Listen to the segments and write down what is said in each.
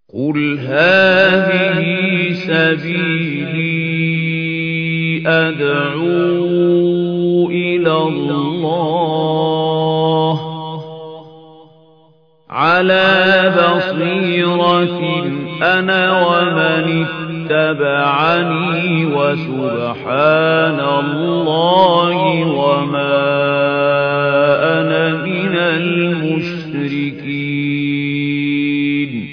قل هذه سبيلي أدعو إلى الله على بصيرة أنا ومن اتبعني وسبحان الله وما أنا من المشركين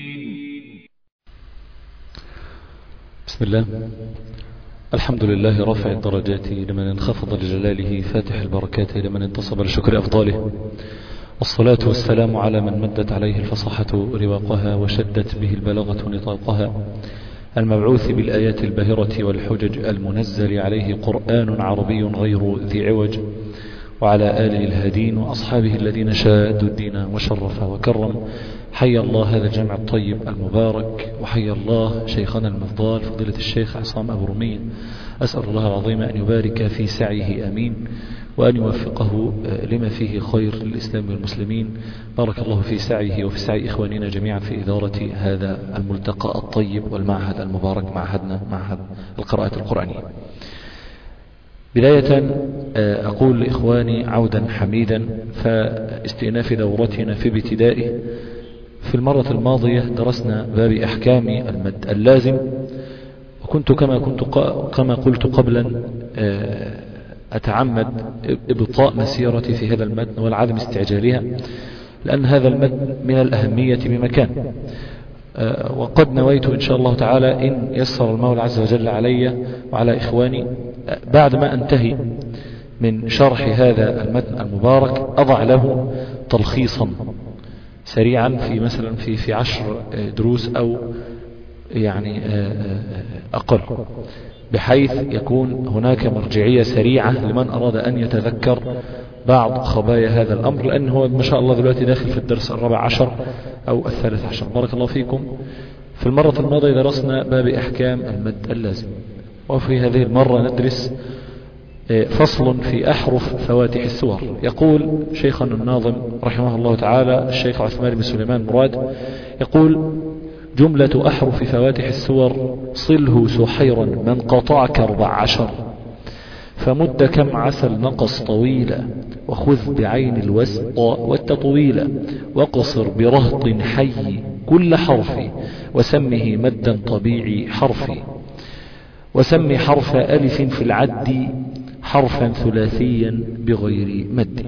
بسم الله الحمد لله رافع الدرجات لمن انخفض لجلاله فاتح البركات لمن انتصب لشكر أفضاله والصلاة والسلام على من مدت عليه الفصاحة رواقها وشدت به البلاغة نطاقها المبعوث بالآيات الباهرة والحجج المنزل عليه قرآن عربي غير ذي عوج وعلى آله الهادين وأصحابه الذين شادوا الدين وشرف وكرم حي الله هذا الجمع الطيب المبارك وحي الله شيخنا المفضال فضيلة الشيخ عصام أبو رمية أسأل الله العظيم أن يبارك في سعيه أمين وأن يوفقه لما فيه خير للإسلام والمسلمين بارك الله في سعيه وفي سعي إخواننا جميعا في إدارة هذا الملتقى الطيب والمعهد المبارك معهدنا معهد القراءة القرآنية بداية أقول لإخواني عودا حميدا فاستئناف دورتنا في ابتدائه في المرة الماضية درسنا باب أحكام المد اللازم وكنت كما كنت كما قلت قبلا أتعمد إبطاء مسيرتي في هذا المتن والعدم استعجالها لأن هذا المتن من الأهمية بمكان وقد نويت إن شاء الله تعالى إن يسر المولى عز وجل علي وعلى إخواني بعد ما أنتهي من شرح هذا المتن المبارك أضع له تلخيصا سريعا في مثلا في في عشر دروس أو يعني أقل بحيث يكون هناك مرجعية سريعة لمن أراد أن يتذكر بعض خبايا هذا الأمر لأن هو ما شاء الله دلوقتي داخل في الدرس الرابع عشر أو الثالث عشر بارك الله فيكم في المرة الماضية درسنا باب أحكام المد اللازم وفي هذه المرة ندرس فصل في أحرف فواتح السور يقول شيخنا الناظم رحمه الله تعالى الشيخ عثمان بن سليمان مراد يقول جملة أحرف فواتح السور صله سحيرا من قطعك أربع عشر فمد كم عسل نقص طويلا وخذ بعين الوسط والتطويل وقصر برهط حي كل حرف وسمه مدا طبيعي حرفي وسم حرف ألف في العد حرفا ثلاثيا بغير مد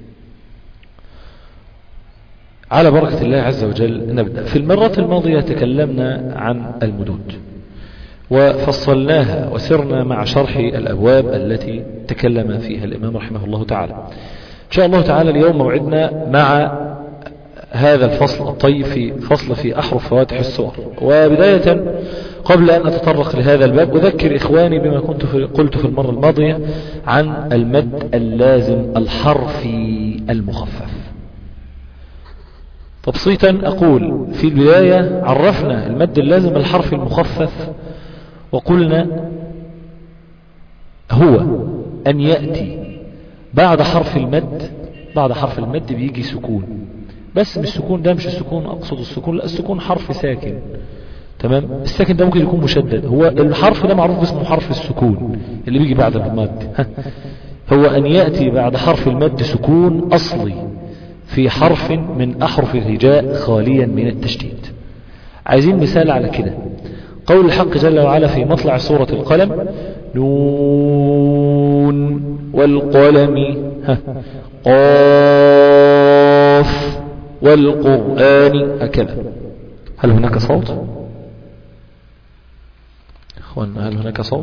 على بركة الله عز وجل نبدأ في المرة الماضية تكلمنا عن المدود وفصلناها وسرنا مع شرح الأبواب التي تكلم فيها الإمام رحمه الله تعالى إن شاء الله تعالى اليوم موعدنا مع هذا الفصل الطيب في فصل في أحرف فواتح السور وبداية قبل أن أتطرق لهذا الباب أذكر إخواني بما كنت في قلت في المرة الماضية عن المد اللازم الحرفي المخفف تبسيطا أقول في البداية عرفنا المد اللازم الحرفي المخفف وقلنا هو أن يأتي بعد حرف المد بعد حرف المد بيجي سكون بس مش السكون ده مش السكون أقصد السكون لا السكون حرف ساكن تمام الساكن ده ممكن يكون مشدد هو الحرف ده معروف باسمه حرف السكون اللي بيجي بعد المد هو أن يأتي بعد حرف المد سكون أصلي في حرف من أحرف الهجاء خاليا من التشديد عايزين مثال على كده قول الحق جل وعلا في مطلع سورة القلم نون والقلم قاف والقرآن هكذا هل هناك صوت اخوانا هل هناك صوت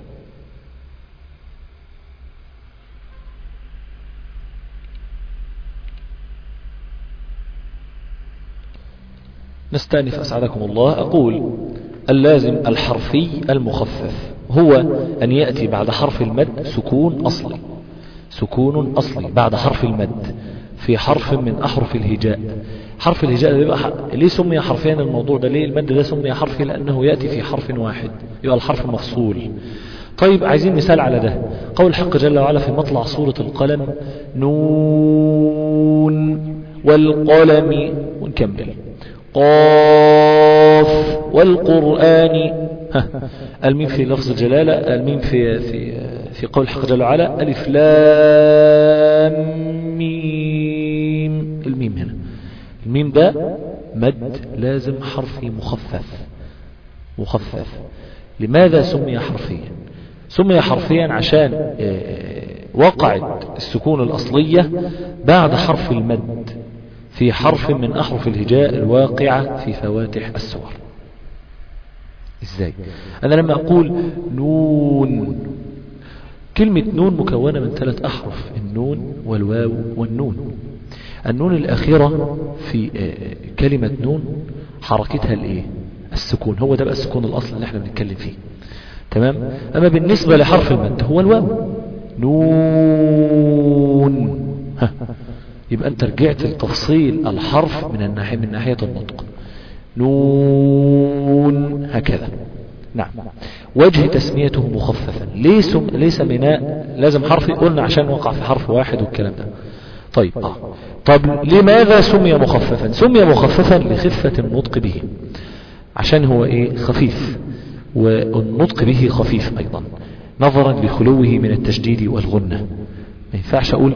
نستأنف أسعدكم الله أقول اللازم الحرفي المخفف هو أن يأتي بعد حرف المد سكون أصلي سكون أصلي بعد حرف المد في حرف من أحرف الهجاء حرف الهجاء يبقى ح... ليه سمي حرفيا الموضوع ده ليه المد ده سمي حرفي لأنه يأتي في حرف واحد يبقى الحرف مفصول طيب عايزين مثال على ده قول الحق جل وعلا في مطلع سورة القلم نون والقلم ونكمل قاف والقرآن ها الميم في لفظ الجلالة الميم في في في قول الحق جل وعلا ألف لام ميم الميم هنا الميم ده مد لازم حرفي مخفف مخفف لماذا سمي حرفيا سمي حرفيا عشان وقعت السكون الأصلية بعد حرف المد في حرف من أحرف الهجاء الواقعة في فواتح السور ازاي انا لما اقول نون كلمة نون مكونة من ثلاث احرف النون والواو والنون النون الاخيرة في كلمة نون حركتها الايه السكون هو ده بقى السكون الاصل اللي احنا بنتكلم فيه تمام اما بالنسبة لحرف المد هو الواو نون ها. يبقى انت رجعت لتفصيل الحرف من الناحية من ناحية النطق نون هكذا نعم وجه تسميته مخففا ليس ليس بناء لازم حرف قلنا عشان وقع في حرف واحد والكلام ده طيب آه. طب لماذا سمي مخففا سمي مخففا لخفة النطق به عشان هو ايه خفيف والنطق به خفيف ايضا نظرا لخلوه من التشديد والغنة ما ينفعش اقول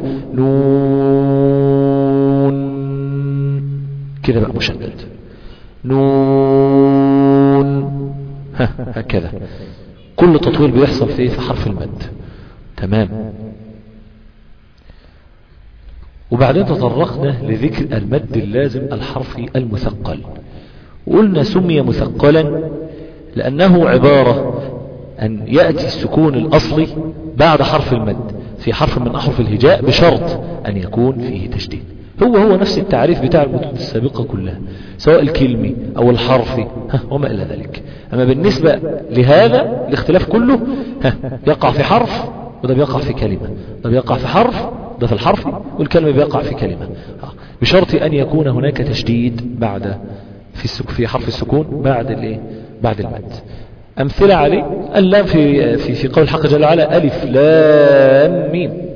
نون كده بقى مشدد نون ها هكذا كل تطويل بيحصل في في حرف المد تمام وبعدين تطرقنا لذكر المد اللازم الحرفي المثقل وقلنا سمي مثقلا لأنه عبارة أن يأتي السكون الأصلي بعد حرف المد في حرف من أحرف الهجاء بشرط أن يكون فيه تشديد هو هو نفس التعريف بتاع المتون السابقة كلها سواء الكلمي أو الحرفي ها وما إلى ذلك أما بالنسبة لهذا الاختلاف كله ها يقع في حرف وده بيقع في كلمة ده بيقع في حرف ده في الحرف والكلمة بيقع في كلمة بشرط أن يكون هناك تشديد بعد في السك في حرف السكون بعد الايه بعد المد أمثلة عليه اللام في في في قول الحق جل وعلا ألف لام ميم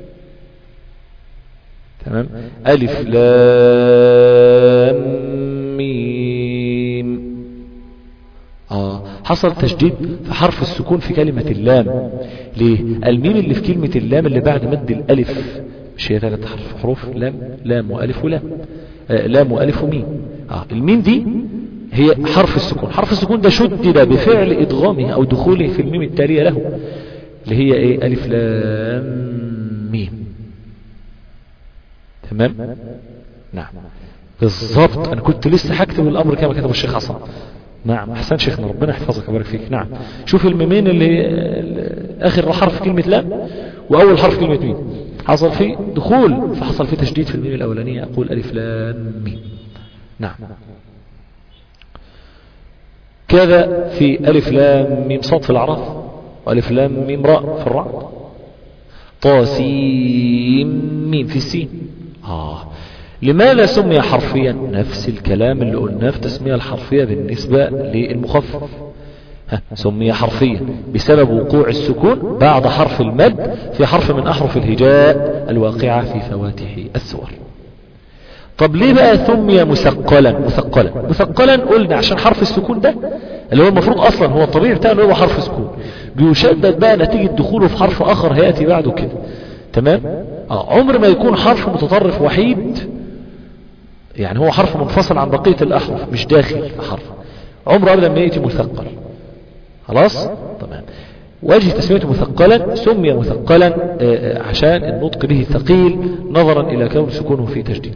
تمام ألف لام ميم آه حصل تشديد في حرف السكون في كلمة اللام ليه الميم اللي في كلمة اللام اللي بعد مد الألف مش هي ثلاث حرف حروف لام لام وألف ولام آه لام وألف وميم آه الميم دي هي حرف السكون حرف السكون ده شدد بفعل إدغامه أو دخوله في الميم التالية له اللي هي إيه ألف لام ميم تمام نعم بالضبط أنا كنت لسه هكتب الأمر كما كتب الشيخ حسن نعم أحسن شيخنا ربنا يحفظك ويبارك فيك نعم شوف الميمين اللي آخر حرف كلمة لام وأول حرف كلمة ميم حصل فيه دخول فحصل فيه تشديد في الميم الأولانية أقول ألف لام ميم نعم كذا في ألف لام ميم صاد في الأعراف وألف لام ميم راء في الرعد طاسيم ميم في السين آه لماذا سمي حرفيا نفس الكلام اللي قلناه في التسمية الحرفية بالنسبة للمخفف ها سمي حرفيا بسبب وقوع السكون بعد حرف المد في حرف من أحرف الهجاء الواقعة في فواتح السور طب ليه بقى سمي مثقلا مثقلا مثقلا قلنا عشان حرف السكون ده اللي هو المفروض اصلا هو الطبيعي بتاعه اللي هو حرف سكون بيشدد بقى نتيجة دخوله في حرف اخر هياتي بعده كده تمام اه عمر ما يكون حرف متطرف وحيد يعني هو حرف منفصل عن بقية الاحرف مش داخل حرف عمره ابدا ما ياتي مثقل خلاص تمام وجه تسميته مثقلا سمي مثقلا عشان النطق به ثقيل نظرا الى كون سكونه فيه تشديد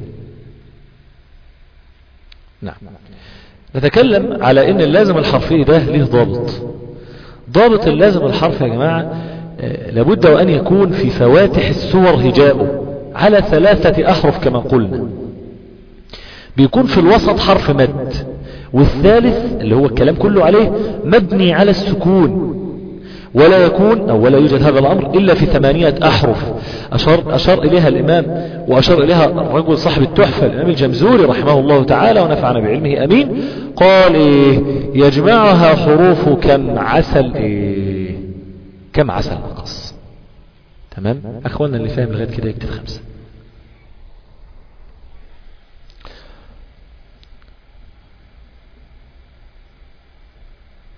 نعم نتكلم على ان اللازم الحرفي ده له ضابط ضابط اللازم الحرفي يا جماعة لابد وان يكون في فواتح السور هجاؤه على ثلاثة احرف كما قلنا بيكون في الوسط حرف مد والثالث اللي هو الكلام كله عليه مبني على السكون ولا يكون أو ولا يوجد هذا الأمر إلا في ثمانية أحرف أشار, أشار إليها الإمام وأشار إليها الرجل صاحب التحفة الإمام الجمزوري رحمه الله تعالى ونفعنا بعلمه أمين قال إيه يجمعها حروف كم عسل إيه كم عسل نقص تمام أخوانا اللي فاهم لغاية كده يكتب خمسة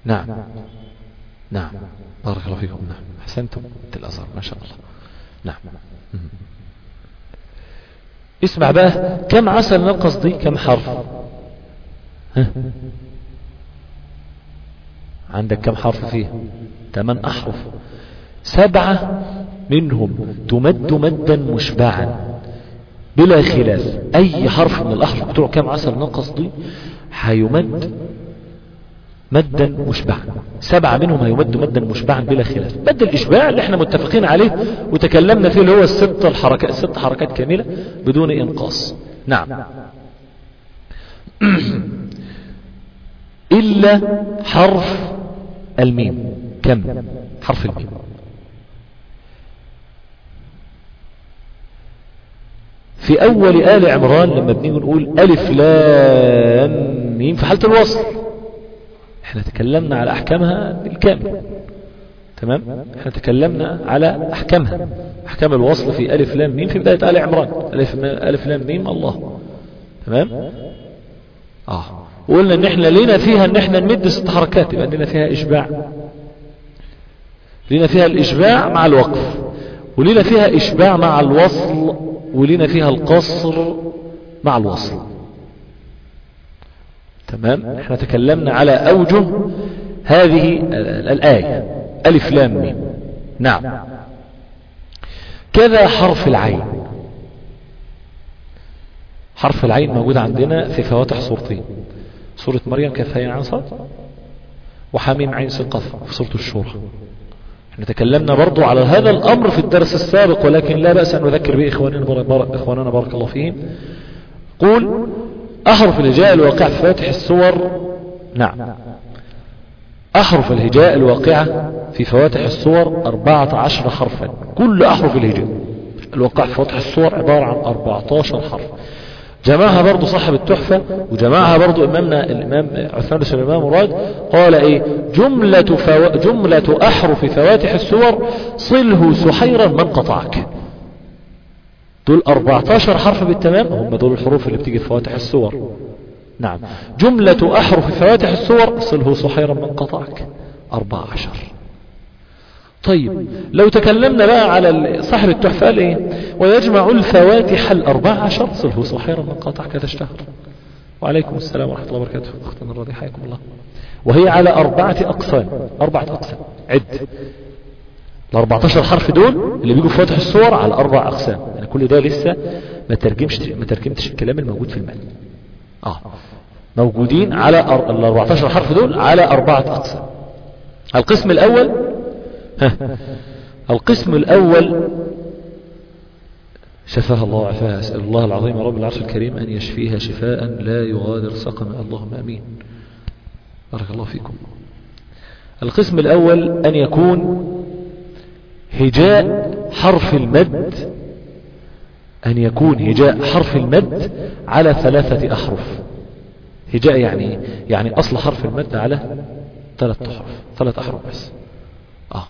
نعم نعم بارك الله فيكم نعم أحسنتم الأزهر ما شاء الله نعم اسمع بقى كم عسل نقص دي كم حرف ها؟ عندك كم حرف فيه ثمان أحرف سبعة منهم تمد مدا مشبعا بلا خلاف أي حرف من الأحرف بتوع كم عسل نقص دي هيمد مدا مشبعا سبعة منهم هيمد مدا مشبعا بلا خلاف مد الإشباع اللي احنا متفقين عليه وتكلمنا فيه اللي هو الست الحركات الست حركات كاملة بدون إنقاص نعم إلا حرف الميم كم حرف الميم في أول آل عمران لما بنيجي نقول ألف لام ميم في حالة الوصل احنا تكلمنا على أحكامها بالكامل تمام احنا تكلمنا على أحكامها أحكام الوصل في ألف لام ميم في بداية آل عمران ألف, ألف لام ميم الله تمام اه وقلنا ان احنا لينا فيها ان احنا نمد ست حركات يبقى لنا فيها اشباع لينا فيها الاشباع مع الوقف ولينا فيها اشباع مع الوصل ولينا فيها القصر مع الوصل تمام احنا تكلمنا على اوجه هذه الآية ألف لام ميم نعم كذا حرف العين حرف العين موجود عندنا في فواتح صورتين سورة مريم كيف هي عن صاد وحميم عين سقف في سورة الشورى احنا تكلمنا برضو على هذا الأمر في الدرس السابق ولكن لا بأس أن نذكر به إخواننا بارك, إخواننا بارك الله فيهم قول أحرف الهجاء الواقع في فواتح السور نعم أحرف الهجاء الواقعة في فواتح الصور أربعة عشر حرفا كل أحرف الهجاء الواقع في فواتح الصور عبارة عن أربعة عشر حرف جمعها برضو صاحب التحفة وجمعها برضو إمامنا الإمام عثمان بن سليمان مراد قال إيه جملة, فو... جملة أحرف فواتح السور صله سحيرا من قطعك دول 14 حرف بالتمام هم دول الحروف اللي بتيجي في فواتح السور نعم جملة أحرف فواتح السور صله سحيرا من قطعك 14 طيب لو تكلمنا بقى على صاحب التحفة قال ايه ويجمع الفواتح الأربع عشر صله صحيرا من قاطع كذا اشتهر وعليكم السلام ورحمة الله وبركاته أختنا الرضي حياكم الله وهي على أربعة أقسام أربعة أقسام عد ال 14 حرف دول اللي بيجوا في فاتح الصور على أربع أقسام يعني كل ده لسه ما ترجمش ما ترجمتش الكلام الموجود في المال اه موجودين على ال 14 حرف دول على أربعة أقسام القسم الأول القسم الأول شفاها الله وعافاها أسأل الله العظيم رب العرش الكريم أن يشفيها شفاء لا يغادر سقما اللهم أمين بارك الله فيكم القسم الأول أن يكون هجاء حرف المد أن يكون هجاء حرف المد على ثلاثة أحرف هجاء يعني يعني أصل حرف المد على ثلاث أحرف ثلاث أحرف بس آه.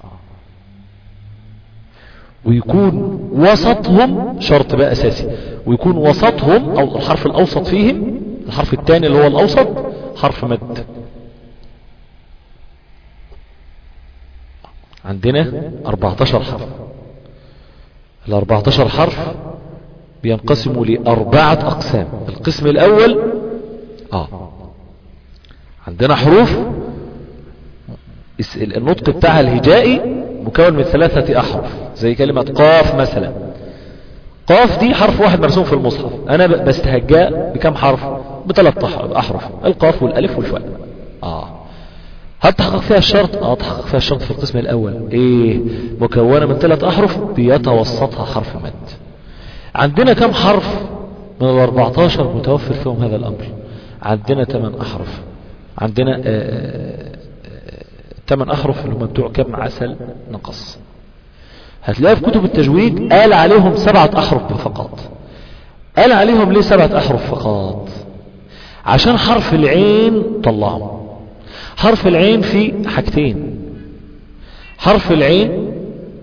ويكون وسطهم شرط بقى أساسي ويكون وسطهم أو الحرف الأوسط فيهم الحرف الثاني اللي هو الأوسط حرف مد عندنا 14 حرف ال 14 حرف بينقسموا لأربعة أقسام القسم الأول آه عندنا حروف النطق بتاعها الهجائي مكون من ثلاثة أحرف زي كلمة قاف مثلا قاف دي حرف واحد مرسوم في المصحف أنا بستهجاء بكم حرف بثلاث أحرف القاف والألف والفاء آه هل تحقق فيها الشرط اه تحقق فيها الشرط في القسم الاول ايه مكونة من ثلاث احرف بيتوسطها حرف مد عندنا كم حرف من ال 14 متوفر فيهم هذا الامر عندنا 8 احرف عندنا آآ ثمان أحرف اللي هم بتوع كم عسل نقص هتلاقي في كتب التجويد قال عليهم سبعة أحرف فقط قال عليهم ليه سبعة أحرف فقط عشان حرف العين طلعهم حرف العين في حاجتين حرف العين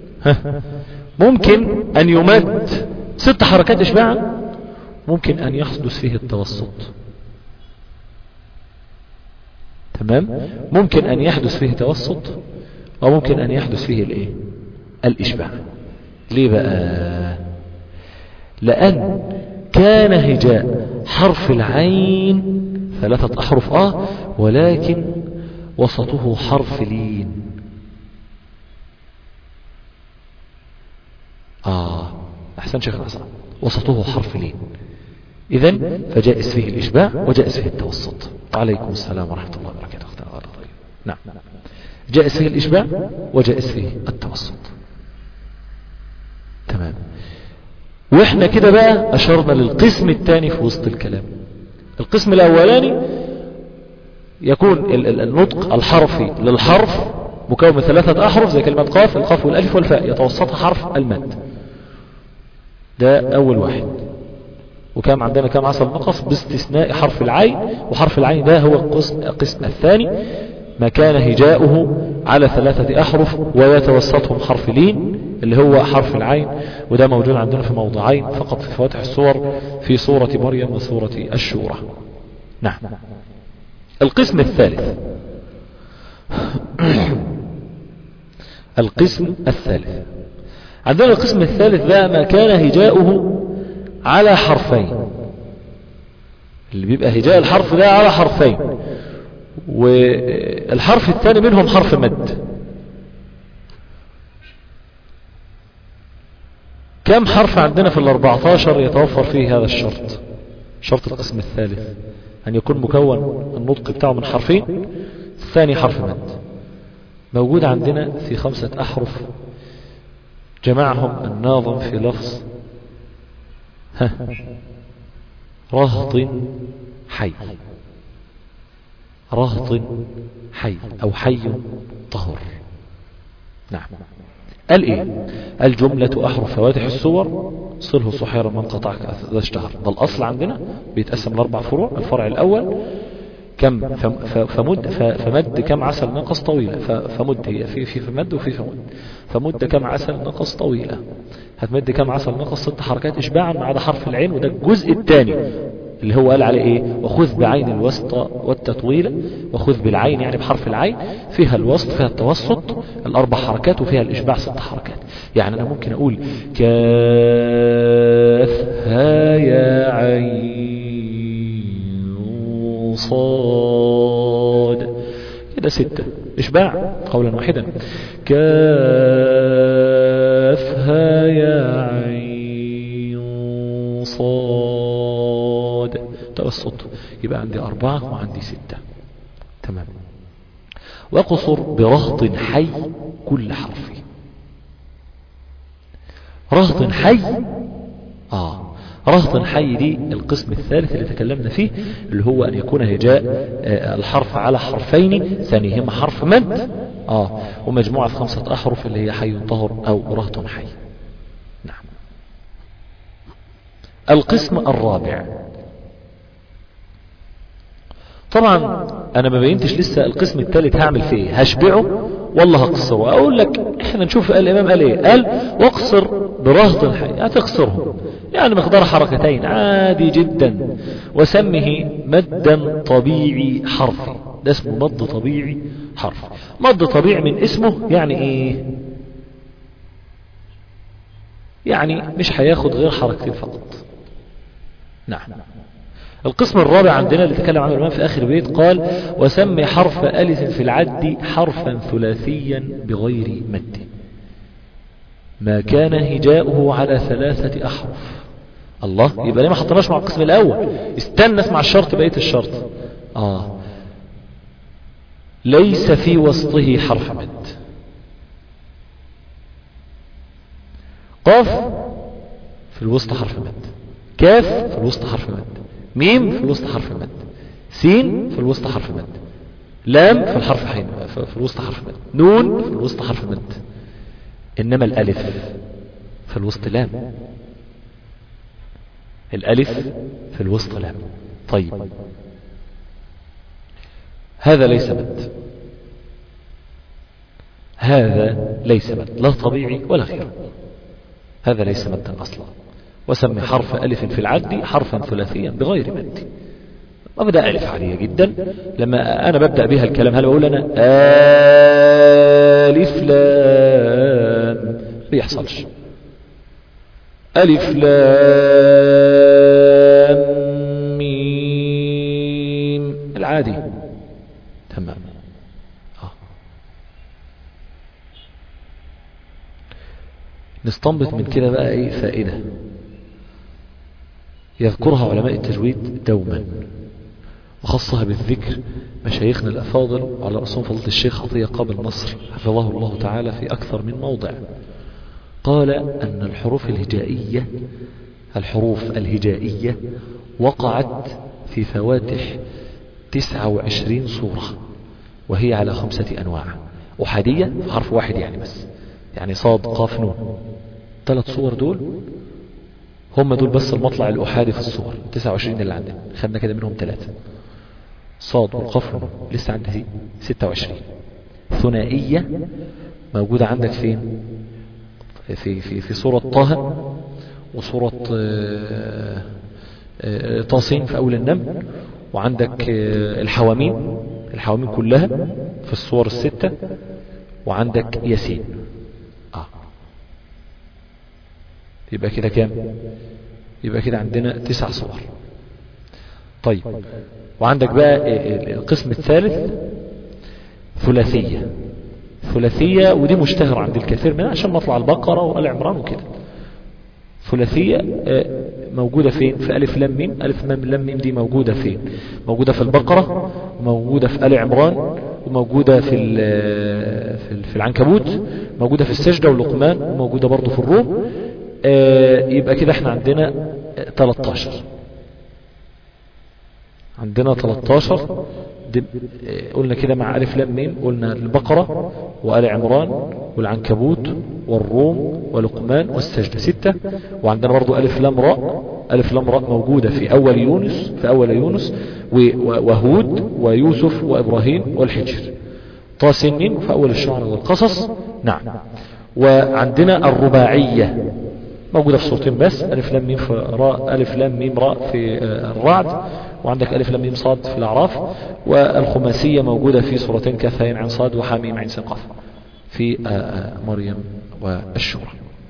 ممكن أن يمد ست حركات إشباعا ممكن أن يحدث فيه التوسط تمام ممكن أن يحدث فيه توسط وممكن أن يحدث فيه الإيه الإشباع ليه بقى لأن كان هجاء حرف العين ثلاثة أحرف آه ولكن وسطه حرف لين آه أحسن شيخ الأسرع وسطه حرف لين إذن فجائز فيه الإشباع وجائز فيه التوسط وعليكم السلام ورحمة الله وبركاته طيب. نعم جائز فيه الإشباع وجائز فيه التوسط تمام واحنا كده بقى أشرنا للقسم الثاني في وسط الكلام القسم الأولاني يكون النطق الحرفي للحرف مكون من ثلاثة أحرف زي كلمة قاف القاف والألف والفاء يتوسطها حرف المد ده أول واحد وكان عندنا كم عصر نقص باستثناء حرف العين وحرف العين ده هو القسم, القسم الثاني ما كان هجاؤه على ثلاثة أحرف ويتوسطهم حرف لين اللي هو حرف العين وده موجود عندنا في موضعين فقط في فواتح الصور في صورة مريم وصورة الشورى نعم القسم الثالث القسم الثالث عندنا القسم الثالث بقى ما كان هجاؤه على حرفين اللي بيبقى هجاء الحرف ده على حرفين والحرف الثاني منهم حرف مد كم حرف عندنا في الاربعتاشر يتوفر فيه هذا الشرط شرط القسم الثالث أن يكون مكون النطق بتاعه من حرفين الثاني حرف مد موجود عندنا في خمسة أحرف جمعهم الناظم في لفظ ها رهط حي رهط حي أو حي طهر نعم قال ايه الجملة احرف فواتح الصور صله صحيرا من قطعك اذا اشتهر ده الاصل عندنا بيتقسم لاربع فروع الفرع الاول كم فمد فمد كم عسل نقص طويلة فمد هي في في فمد وفي فمد فمد كم عسل نقص طويلة هتمد كم عسل نقص ست حركات اشباعا ما عدا حرف العين وده الجزء الثاني اللي هو قال عليه ايه وخذ بعين الوسط والتطويل وخذ بالعين يعني بحرف العين فيها الوسط فيها التوسط الاربع حركات وفيها الاشباع ست حركات يعني انا ممكن اقول كاف ها يا عين صاد كده ستة اشباع قولا واحدا كاف ها يا عين صاد توسط يبقى عندي أربعة وعندي ستة تمام واقصر برهط حي كل حرف رهط حي آه رهط حي دي القسم الثالث اللي تكلمنا فيه اللي هو أن يكون هجاء آه الحرف على حرفين ثانيهما حرف مد آه ومجموعة في خمسة أحرف اللي هي حي طهر أو رهط حي نعم القسم الرابع طبعا انا ما بينتش لسه القسم الثالث هعمل فيه ايه هشبعه والله هقصره اقول لك احنا نشوف الامام قال ايه قال واقصر برهط الحي هتقصرهم يعني مقدار حركتين عادي جدا وسمه مدا طبيعي حرفي ده اسمه مد طبيعي حرف مد طبيعي من اسمه يعني ايه يعني مش هياخد غير حركتين فقط نعم القسم الرابع عندنا اللي تكلم عنه الإمام في آخر بيت قال وسمي حرف ألف في العد حرفا ثلاثيا بغير مد ما كان هجاؤه على ثلاثة أحرف الله يبقى ليه ما حطناش مع القسم الأول استنى اسمع الشرط بقية الشرط آه ليس في وسطه حرف مد قاف في الوسط حرف مد كاف في الوسط حرف مد ميم في الوسط حرف مد سين في الوسط حرف مد لام في الحرف حين في الوسط حرف مد نون في الوسط حرف مد إنما الألف في الوسط لام الألف في الوسط لام طيب هذا ليس مد هذا ليس مد لا طبيعي ولا غيره هذا ليس مدا أصلا وسمي حرف ألف في العد حرفا ثلاثيا بغير مد مبدأ ألف عادية جدا لما أنا ببدأ بها الكلام هل بقول أنا ألف لام بيحصلش ألف لام ميم العادي تمام آه. نستنبط من كده بقى ايه فائدة يذكرها علماء التجويد دوما وخصها بالذكر مشايخنا الأفاضل على رأسهم فضيلة الشيخ عطية قابل نصر حفظه الله تعالى في أكثر من موضع قال أن الحروف الهجائية الحروف الهجائية وقعت في فواتح 29 صورة وهي على خمسة أنواع أحادية حرف واحد يعني بس يعني صاد قاف نون ثلاث صور دول هم دول بس المطلع الأحادي في الصور 29 اللي عندنا خدنا كده منهم ثلاثة صاد والقاف نون لسه عندي 26 ثنائية موجودة عندك فين في في في سورة طه وسورة آه، آه، طاسين في أول النمل وعندك آه، الحوامين الحوامين كلها في الصور الستة وعندك ياسين آه. يبقى كده كام يبقى كده عندنا تسع صور طيب وعندك بقى القسم الثالث ثلاثية ثلاثية ودي مشتهرة عند الكثير منها عشان نطلع البقرة وآل عمران وكده ثلاثية آه، موجودة فين في ألف لام ميم ألف لام لام ميم دي موجودة فين موجودة في البقرة وموجودة في آل عمران وموجودة في ال- في ال- في العنكبوت موجودة في السجدة واللقمان وموجودة برضو في الروم آه، يبقى كده احنا عندنا آه، 13 عندنا 13 دي آه، قلنا كده مع ألف لام ميم قلنا البقرة وآل عمران والعنكبوت والروم ولقمان والسجدة ستة وعندنا برضو ألف لام راء ألف لام راء موجودة في أول يونس في أول يونس و- و- وهود ويوسف وإبراهيم والحجر طاسنين في أول الشعر والقصص نعم وعندنا الرباعية موجودة في صورتين بس ألف لام ميم في راء ألف لام ميم راء في آه، الرعد وعندك ألف لام ميم صاد في الأعراف والخماسية موجودة في صورتين كهف عين عين صاد وحاميم عين سين قاف في آه، آه، مريم والشورى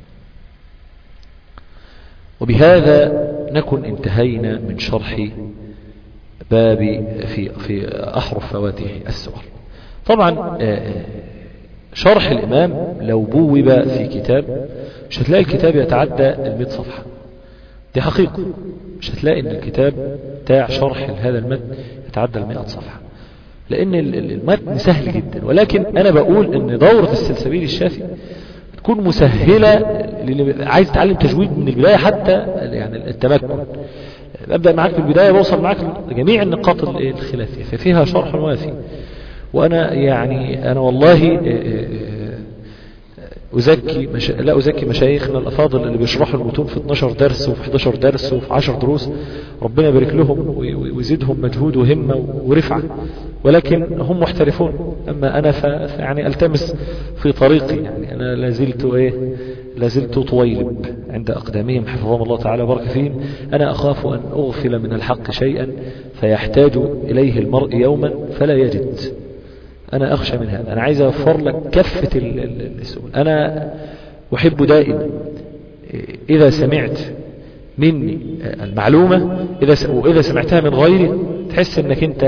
وبهذا نكن انتهينا من شرح باب في في أحرف فواتح السور طبعا آه، شرح الإمام لو بوب في كتاب مش هتلاقي الكتاب يتعدى المئة صفحة دي حقيقة مش هتلاقي ان الكتاب بتاع شرح هذا المتن يتعدى المئة صفحة لان ال- ال- المتن سهل جدا ولكن انا بقول ان دورة السلسبيل الشافي تكون مسهلة للي عايز يتعلم تجويد من البداية حتى يعني التمكن ببدأ معاك في البداية بوصل معاك لجميع النقاط ال- الخلافية ففيها شرح وافي وأنا يعني أنا والله آه، آه، أزكي مش... لا أزكي مشايخنا الأفاضل اللي بيشرحوا المتون في 12 درس وفي 11 درس وفي 10 دروس ربنا يبارك لهم وي- وي- ويزيدهم مجهود وهمة ورفعة ولكن هم محترفون أما أنا ف... يعني ألتمس في طريقي يعني أنا لازلت إيه لازلت طويلب عند أقدامهم حفظهم الله تعالى وبارك فيهم أنا أخاف أن أغفل من الحق شيئا فيحتاج إليه المرء يوما فلا يجد أنا أخشى من هذا أنا عايز أوفر لك كافة ال- ال- السؤال أنا أحب دائما إذا سمعت مني المعلومة إذا س- وإذا سمعتها من غيري تحس أنك أنت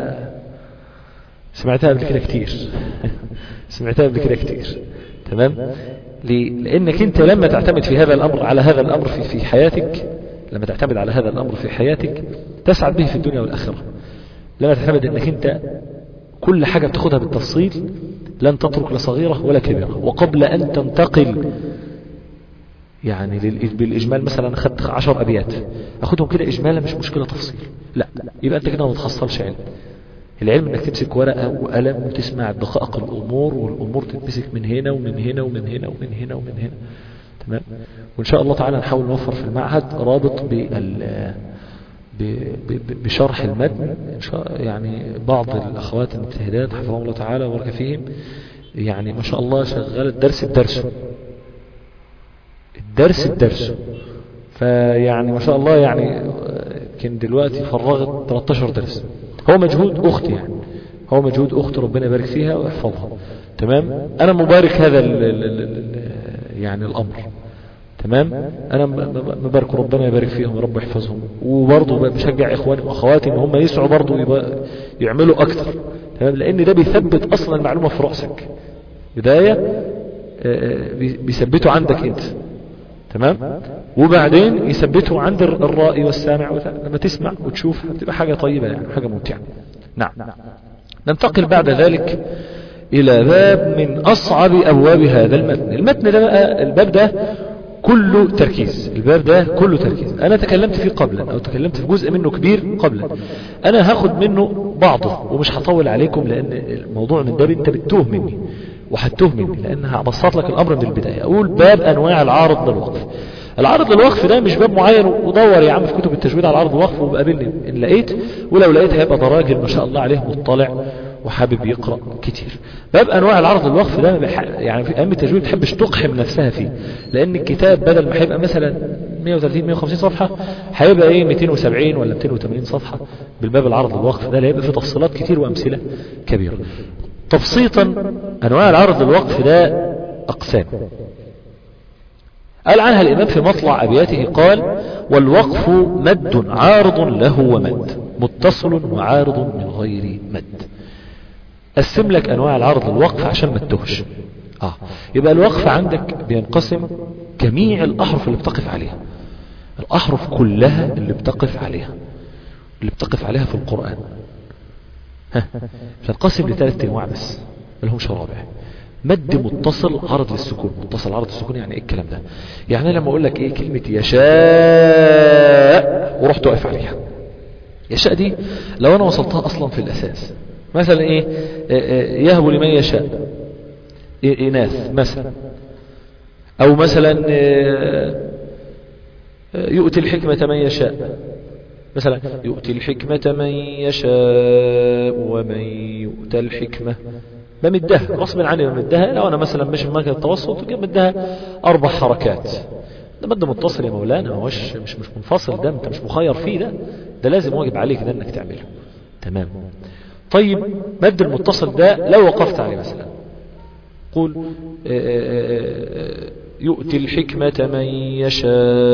سمعتها قبل كده كتير سمعتها قبل كده كتير تمام ليه؟ لأنك أنت لما تعتمد في هذا الأمر على هذا الأمر في في حياتك لما تعتمد على هذا الأمر في حياتك تسعد به في الدنيا والآخرة لما تعتمد أنك أنت كل حاجة بتاخدها بالتفصيل لن تترك لا صغيرة ولا كبيرة وقبل أن تنتقل يعني للإج- بالإجمال مثلا أخذت عشر أبيات أخدهم كده إجمالا مش مشكلة تفصيل لا يبقى أنت كده ما تحصلش علم العلم انك تمسك ورقة وقلم وتسمع دقائق الامور والامور تتمسك من هنا ومن هنا ومن هنا ومن هنا ومن هنا تمام وان شاء الله تعالى نحاول نوفر في المعهد رابط بال ب- ب- بشرح المتن إن شاء يعني بعض الأخوات المجتهدات حفظهم الله تعالى وبارك فيهم يعني ما شاء الله شغال الدرس بدرسه الدرس بدرسه فيعني ما شاء الله يعني يمكن دلوقتي فرغت 13 درس هو مجهود أخت يعني هو مجهود أخت ربنا يبارك فيها ويحفظها تمام أنا مبارك هذا ال ال ال ال يعني الأمر تمام أنا مبارك ربنا يبارك فيهم يا رب يحفظهم وبرضه بشجع إخواني وأخواتي إن هم يسعوا برضه يعملوا أكتر تمام لأن ده بيثبت أصلا المعلومة في رأسك بداية بيثبته عندك أنت تمام وبعدين يثبته عند الرائي والسامع لما تسمع وتشوف تبقى حاجة طيبة يعني حاجة ممتعة نعم ننتقل بعد ذلك إلى باب من أصعب أبواب هذا المتن المتن ده بقى الباب ده كله تركيز الباب ده كله تركيز أنا تكلمت فيه قبلا أو تكلمت في جزء منه كبير قبلا أنا هاخد منه بعضه ومش هطول عليكم لأن الموضوع من باب أنت بتوه مني وهتوه مني لأن هبسط لك الأمر من البداية أقول باب أنواع العارض للوقف العرض للوقف ده مش باب معين ودور يا عم في كتب التجويد على العرض الوقف وبقابلني ان لقيت ولو لقيت هيبقى ده راجل ما شاء الله عليه مطلع وحابب يقرأ كتير باب انواع العرض للوقف ده يعني في ايام التجويد تحبش تقحم نفسها فيه لان الكتاب بدل ما هيبقى مثلا 130 150 صفحة هيبقى ايه 270 ولا 280 صفحة بالباب العرض للوقف ده هيبقى فيه تفصيلات كتير وامثلة كبيرة تبسيطا انواع العرض للوقف ده اقسام قال عنها الإمام في مطلع أبياته قال والوقف مد عارض له ومد متصل وعارض من غير مد قسم لك أنواع العرض الوقف عشان ما تتهش آه. يبقى الوقف عندك بينقسم جميع الأحرف اللي بتقف عليها الأحرف كلها اللي بتقف عليها اللي بتقف عليها في القرآن ها تنقسم لثلاث انواع بس ملهمش رابع مد متصل عرض للسكون متصل عرض للسكون يعني ايه الكلام ده يعني لما اقول لك ايه كلمة يشاء ورحت واقف عليها يشاء دي لو انا وصلتها اصلا في الاساس مثلا ايه يهب لمن يشاء اناث مثلا او مثلا يؤتي الحكمة من يشاء مثلا يؤتي الحكمة من يشاء ومن يؤتى الحكمة بمدها غصب عني بمدها لو انا مثلا مش في مركز التوسط بمدها اربع حركات ده مد متصل يا مولانا مش مش مش منفصل ده انت مش مخير فيه ده ده لازم واجب عليك ده انك تعمله تمام طيب مد المتصل ده لو وقفت عليه مثلا قول يؤتي الحكمة من يشاء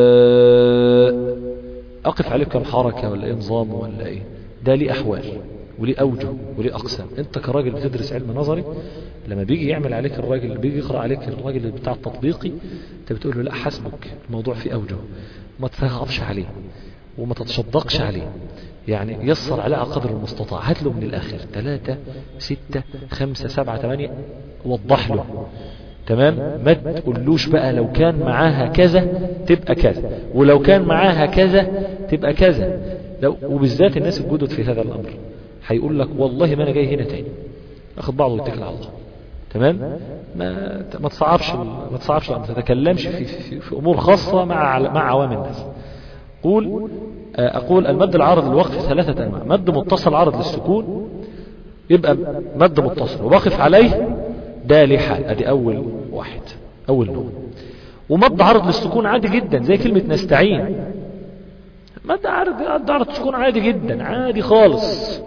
اقف عليه كم حركة ولا ايه نظام ولا ايه ده ليه احوال وليه أوجه وليه أقسام أنت كراجل بتدرس علم نظري لما بيجي يعمل عليك الراجل اللي بيجي يقرأ عليك الراجل بتاع التطبيقي أنت بتقول له لا حسبك الموضوع فيه أوجه ما تفغبش عليه وما تتشدقش عليه يعني يسر عليه قدر المستطاع هات له من الآخر ثلاثة ستة خمسة سبعة ثمانية وضح له تمام ما تقولوش بقى لو كان معاها كذا تبقى كذا ولو كان معاها كذا تبقى كذا لو وبالذات الناس الجدد في هذا الأمر هيقول لك والله ما انا جاي هنا تاني اخد بعضه ويتكل على الله تمام ما ما تصعبش ما تصعبش ما تتكلمش في, في, في امور خاصه مع مع عوام الناس قول اقول المد العارض للوقف ثلاثه انواع مد متصل عارض للسكون يبقى مد متصل وبقف عليه ده ليه حال ادي اول واحد اول نوع ومد عرض للسكون عادي جدا زي كلمه نستعين مد عرض مد عرض السكون عادي جدا عادي خالص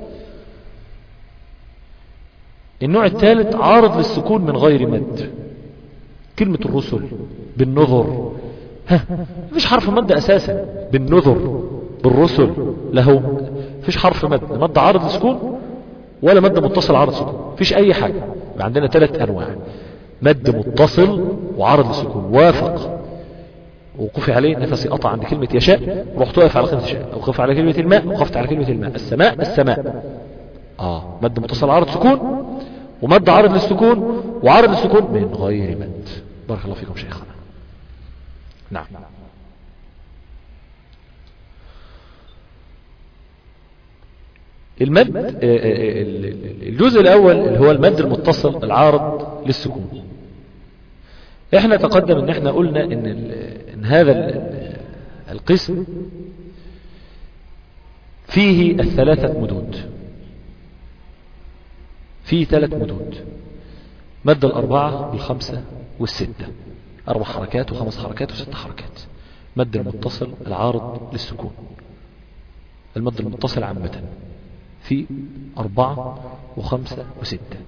النوع الثالث عارض للسكون من غير مد كلمة الرسل بالنظر ها مفيش حرف مد اساسا بالنظر بالرسل له مفيش حرف مد مد عارض للسكون ولا مد متصل عارض سكون مفيش اي حاجة يبقى عندنا ثلاث انواع مد متصل وعارض للسكون وافق وقفي عليه نفسي قطع عند كلمة يشاء رحت واقف على كلمة يشاء وقف على كلمة الماء وقفت على كلمة الماء السماء السماء اه مد متصل عارض سكون ومد عارض للسكون وعارض للسكون من غير مد بارك الله فيكم شيخنا نعم المد الجزء الأول اللي هو المد المتصل العارض للسكون احنا تقدم ان احنا قلنا ان, إن هذا القسم فيه الثلاثة مدود فيه ثلاث مدود مد الأربعة والخمسة والستة أربع حركات وخمس حركات وست حركات مد المتصل العارض للسكون المد المتصل عامة في أربعة وخمسة وستة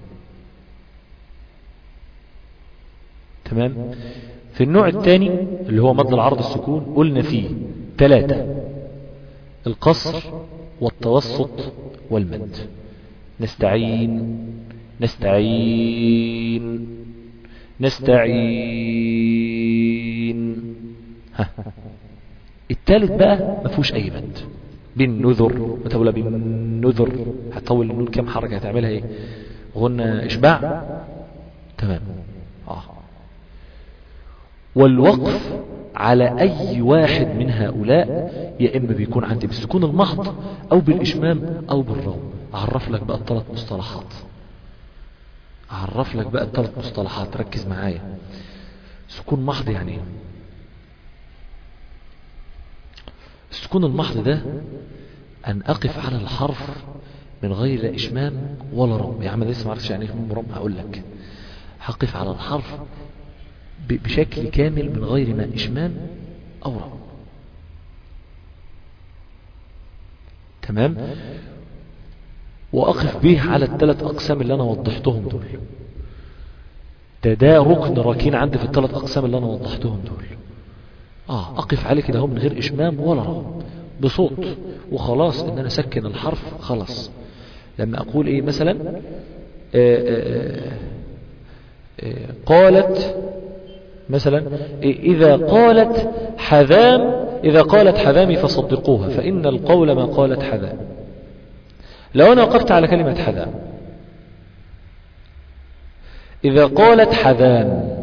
تمام في النوع الثاني اللي هو مد العرض السكون قلنا فيه ثلاثة القصر والتوسط والمد نستعين نستعين نستعين ها. الثالث بقى ما فيهوش اي مد بالنذر متولى بالنذر هتطول النون كام حركه هتعملها ايه غنى اشباع تمام اه والوقف على أي واحد من هؤلاء يا إما بيكون عندي بالسكون المحض أو بالإشمام أو بالروم أعرف لك بقى الثلاث مصطلحات أعرف لك بقى الثلاث مصطلحات ركز معايا سكون محض يعني ايه السكون المحض ده أن أقف على الحرف من غير لا إشمام ولا رم يا عم لسه ما عرفتش يعني إشمام ورم هقول لك هقف على الحرف بشكل كامل من غير ما إشمام أو رم تمام وأقف به على الثلاث أقسام اللي أنا وضحتهم دول ده ده ركن ركين عندي في الثلاث أقسام اللي أنا وضحتهم دول آه أقف عليه كده هو من غير إشمام ولا رم بصوت وخلاص إن أنا سكن الحرف خلاص لما أقول إيه مثلا آآ آآ آآ قالت مثلا إذا قالت حذام إذا قالت حذامي فصدقوها فإن القول ما قالت حذام لو أنا وقفت على كلمة حذام إذا قالت حذام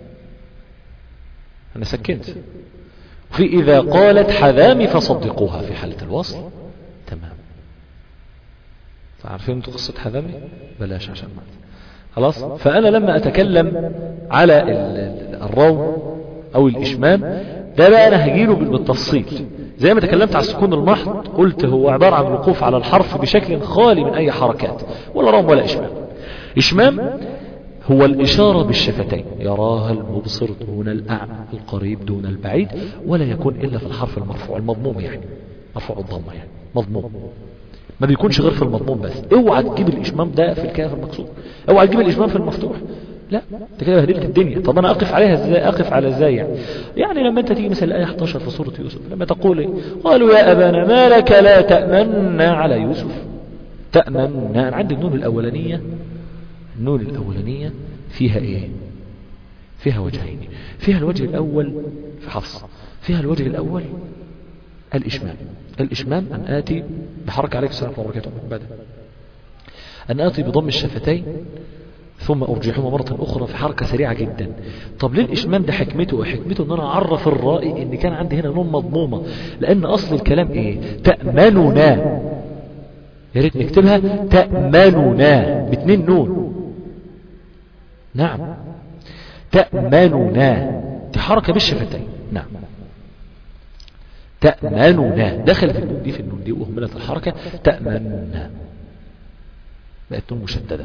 أنا سكنت في إذا قالت حذامي فصدقوها في حالة الوصل تمام فعارفين انتوا قصة حذامي بلاش عشان ما خلاص فأنا لما أتكلم على الروم أو الإشمام ده بقى أنا هجيله بالتفصيل زي ما تكلمت على السكون المحض قلت هو عبارة عن الوقوف على الحرف بشكل خالي من أي حركات ولا روم ولا إشمام إشمام هو الإشارة بالشفتين يراها المبصر دون الأعمى القريب دون البعيد ولا يكون إلا في الحرف المرفوع المضموم يعني مرفوع الضمة يعني مضموم ما بيكونش غير في المضموم بس اوعى تجيب الإشمام ده في الكاف المكسور اوعى تجيب الإشمام في المفتوح لا انت كده بهدلت الدنيا طب انا اقف عليها ازاي اقف على ازاي يعني يعني لما انت تيجي مثلا الايه 11 في سوره يوسف لما تقول إيه؟ قالوا يا ابانا ما لك لا تامنا على يوسف تامنا عندي النون الاولانيه النون الاولانيه فيها ايه فيها وجهين فيها الوجه الاول في حفص فيها الوجه الاول الاشمام الاشمام ان اتي بحركه عليك السلام وبركاته بعد ان اتي بضم الشفتين ثم أرجحهما مرة أخرى في حركة سريعة جدا طب ليه الإشمام ده حكمته حكمته أن أنا أعرف الرائي أن كان عندي هنا نون مضمومة لأن أصل الكلام إيه تأمننا يا ريت نكتبها تأمننا باتنين نون نعم تأمننا دي حركة بالشفتين نعم تأمننا دخل في النون دي في النون دي وأهملت الحركة تأمننا بقت نون مشددة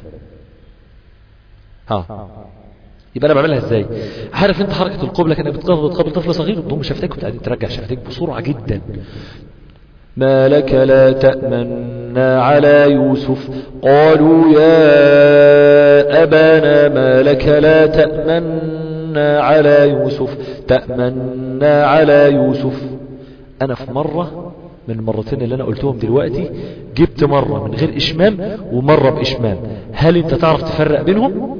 ها يبقى انا بعملها ازاي عارف انت حركه القبله كانك بتقبل بتقبل طفل صغير تضم شفتك وتقعد ترجع شفتك بسرعه جدا ما لك لا تأمنا على يوسف قالوا يا أبانا ما لك لا تأمنا على يوسف تأمنا على يوسف أنا في مرة من المرتين اللي أنا قلتهم دلوقتي جبت مرة من غير إشمام ومرة بإشمام هل أنت تعرف تفرق بينهم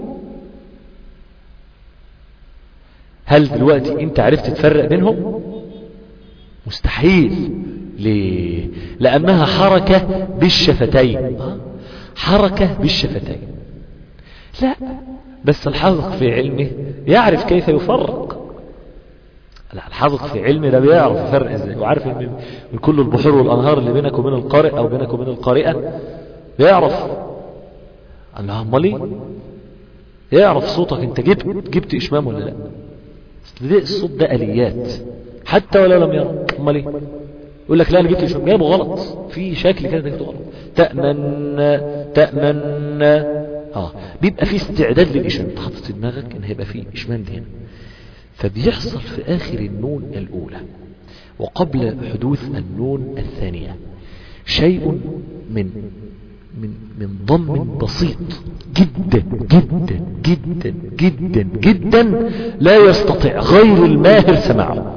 هل دلوقتي أنت عرفت تفرق بينهم مستحيل ليه لأنها حركة بالشفتين حركة بالشفتين لا بس الحذق في علمه يعرف كيف يفرق لا الحذق في علمه ده بيعرف يفرق ازاي وعارف ان من كل البحور والانهار اللي بينك وبين القارئ او بينك وبين القارئة بيعرف الله امال ايه يعرف صوتك انت جبت جبت اشمام ولا لا ده الصوت ده اليات حتى ولو لم يرى امال ايه يقول لك لا انا جبت اشمام جايبه غلط في شكل كده جبته غلط تأمن تأمن اه بيبقى في استعداد للاشمام انت حاطط في دماغك ان هيبقى في اشمام دي هنا فبيحصل في آخر النون الأولى وقبل حدوث النون الثانية شيء من من من ضم بسيط جدا جدا جدا جدا جدا لا يستطيع غير الماهر سماعه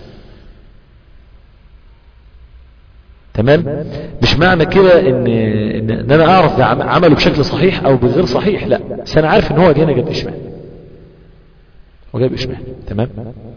تمام مش معنى كده ان ان إن انا اعرف ده عم- عمله بشكل صحيح او بغير صحيح لا بس انا عارف ان هو هنا جاب اشمال هو جاب اشمال تمام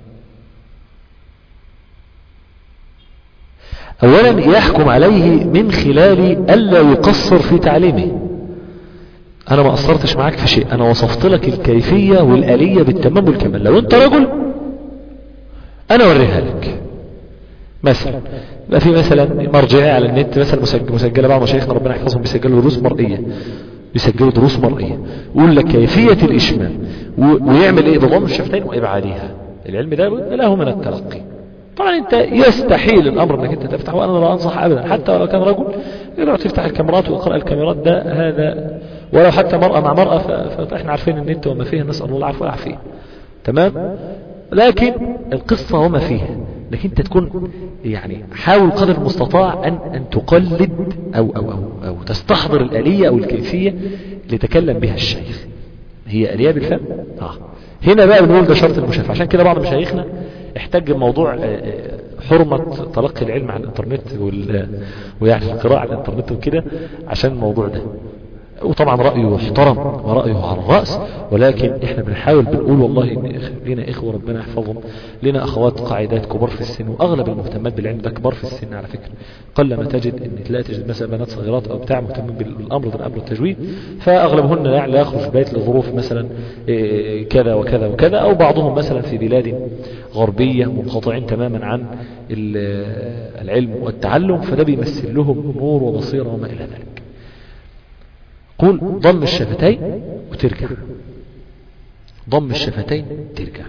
اولا يحكم عليه من خلال الا يقصر في تعليمه انا ما قصرتش معاك في شيء انا وصفت لك الكيفية والالية بالتمام والكمال لو انت رجل انا اوريها لك مثلا يبقى في مثلا مرجعية على النت مثلا مسجل مسجلة بعض مشايخنا ربنا يحفظهم بيسجلوا دروس مرئية بيسجلوا دروس مرئية يقول لك كيفية الإشمام و- ويعمل إيه بضم الشفتين وإبعادها العلم ده له من التلقي طبعا انت يستحيل الامر انك انت تفتح وانا لا انصح ابدا حتى ولو كان رجل يقدر تفتح الكاميرات ويقرا الكاميرات ده هذا ولو حتى مرأة مع مرأة ف- فاحنا عارفين النت وما فيه نسأل الله العفو والعافية تمام لكن القصة وما فيها انك انت تكون يعني حاول قدر المستطاع ان ان تقلد او او او, أو تستحضر الآلية او الكيفية اللي تكلم بها الشيخ هي آلية بالفهم اه هنا بقى بنقول ده شرط المشافعة عشان كده بعض مشايخنا احتج بموضوع آه، آه، حرمة تلقي العلم على الانترنت وال... ويعني القراءة على الانترنت وكده عشان الموضوع ده وطبعا رأيه يحترم ورأيه على الرأس ولكن احنا بنحاول بنقول والله ان إخ- لنا اخوة ربنا يحفظهم لنا اخوات قاعدات كبار في السن واغلب المهتمات بالعلم ده كبار في السن على فكرة قل ما تجد ان تلاقي تجد مثلا بنات صغيرات او بتاع مهتمين بالامر ده الامر التجويد فاغلبهن يعني لا يخرج بيت لظروف مثلا إيه، كذا وكذا وكذا او بعضهم مثلا في بلاد غربية منقطعين تماما عن ال- العلم والتعلم فده بيمثل لهم نور وبصيرة وما الى ذلك قول ضم الشفتين وترجع ضم الشفتين ترجع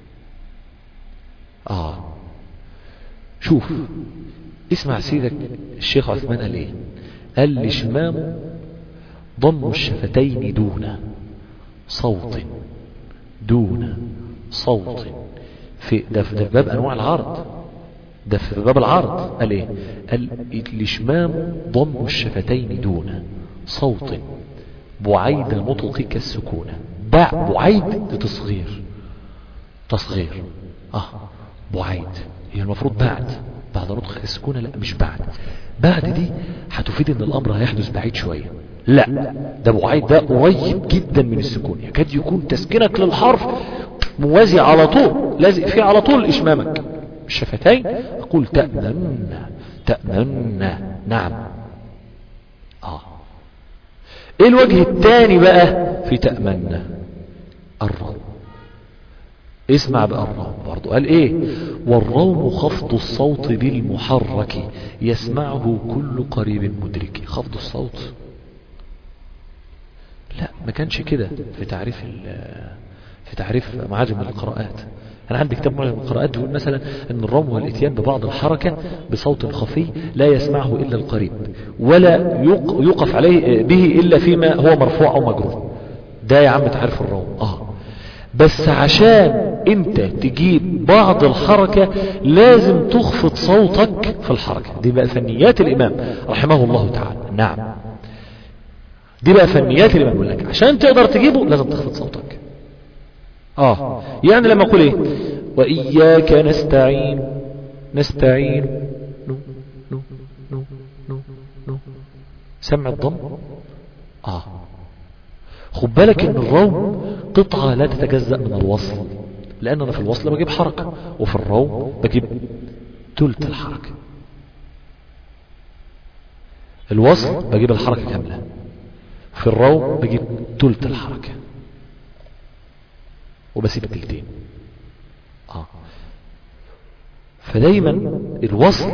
آه شوف اسمع سيدك الشيخ عثمان قال ايه قال الاشمام ضم الشفتين دون صوت دون صوت في ده في ده في باب انواع العرض ده في باب العرض قال ايه قال الاشمام ضم الشفتين دون صوت بعيد النطق كالسكونة باع بعيد ده تصغير تصغير اه بعيد هي المفروض بعد بعد نطق كالسكونة لا مش بعد بعد دي هتفيد ان الامر هيحدث بعيد شوية لا ده بعيد ده قريب جدا من السكون يكاد يكون تسكينك للحرف موازي على طول لازق فيه على طول اشمامك الشفتين اقول تأمن تأمن نعم اه ايه الوجه الثاني بقى في تأمن الروم اسمع بقى الروم برضو قال ايه والروم خفض الصوت بالمحرك يسمعه كل قريب مدرك خفض الصوت لا ما كانش كده في تعريف في تعريف معاجم القراءات أنا عندي كتاب معجم القراءات يقول مثلا أن الروم هو الاتيان ببعض الحركة بصوت خفي لا يسمعه إلا القريب ولا يوقف عليه به إلا فيما هو مرفوع أو مجرور ده يا عم تعرف الروم آه بس عشان انت تجيب بعض الحركة لازم تخفض صوتك في الحركة دي بقى فنيات الإمام رحمه الله تعالى نعم دي بقى فنيات الإمام يقول لك عشان تقدر تجيبه لازم تخفض صوتك آه يعني لما أقول إيه وإياك نستعين نستعين نو نو نو نو نو سمع الضم آه خد بالك ان الروم قطعة لا تتجزأ من الوصل لان انا في الوصل بجيب حركة وفي الروم بجيب تلت الحركة الوصل بجيب الحركة كاملة في الروم بجيب تلت الحركة وبسيب التلتين آه. فدايما الوصل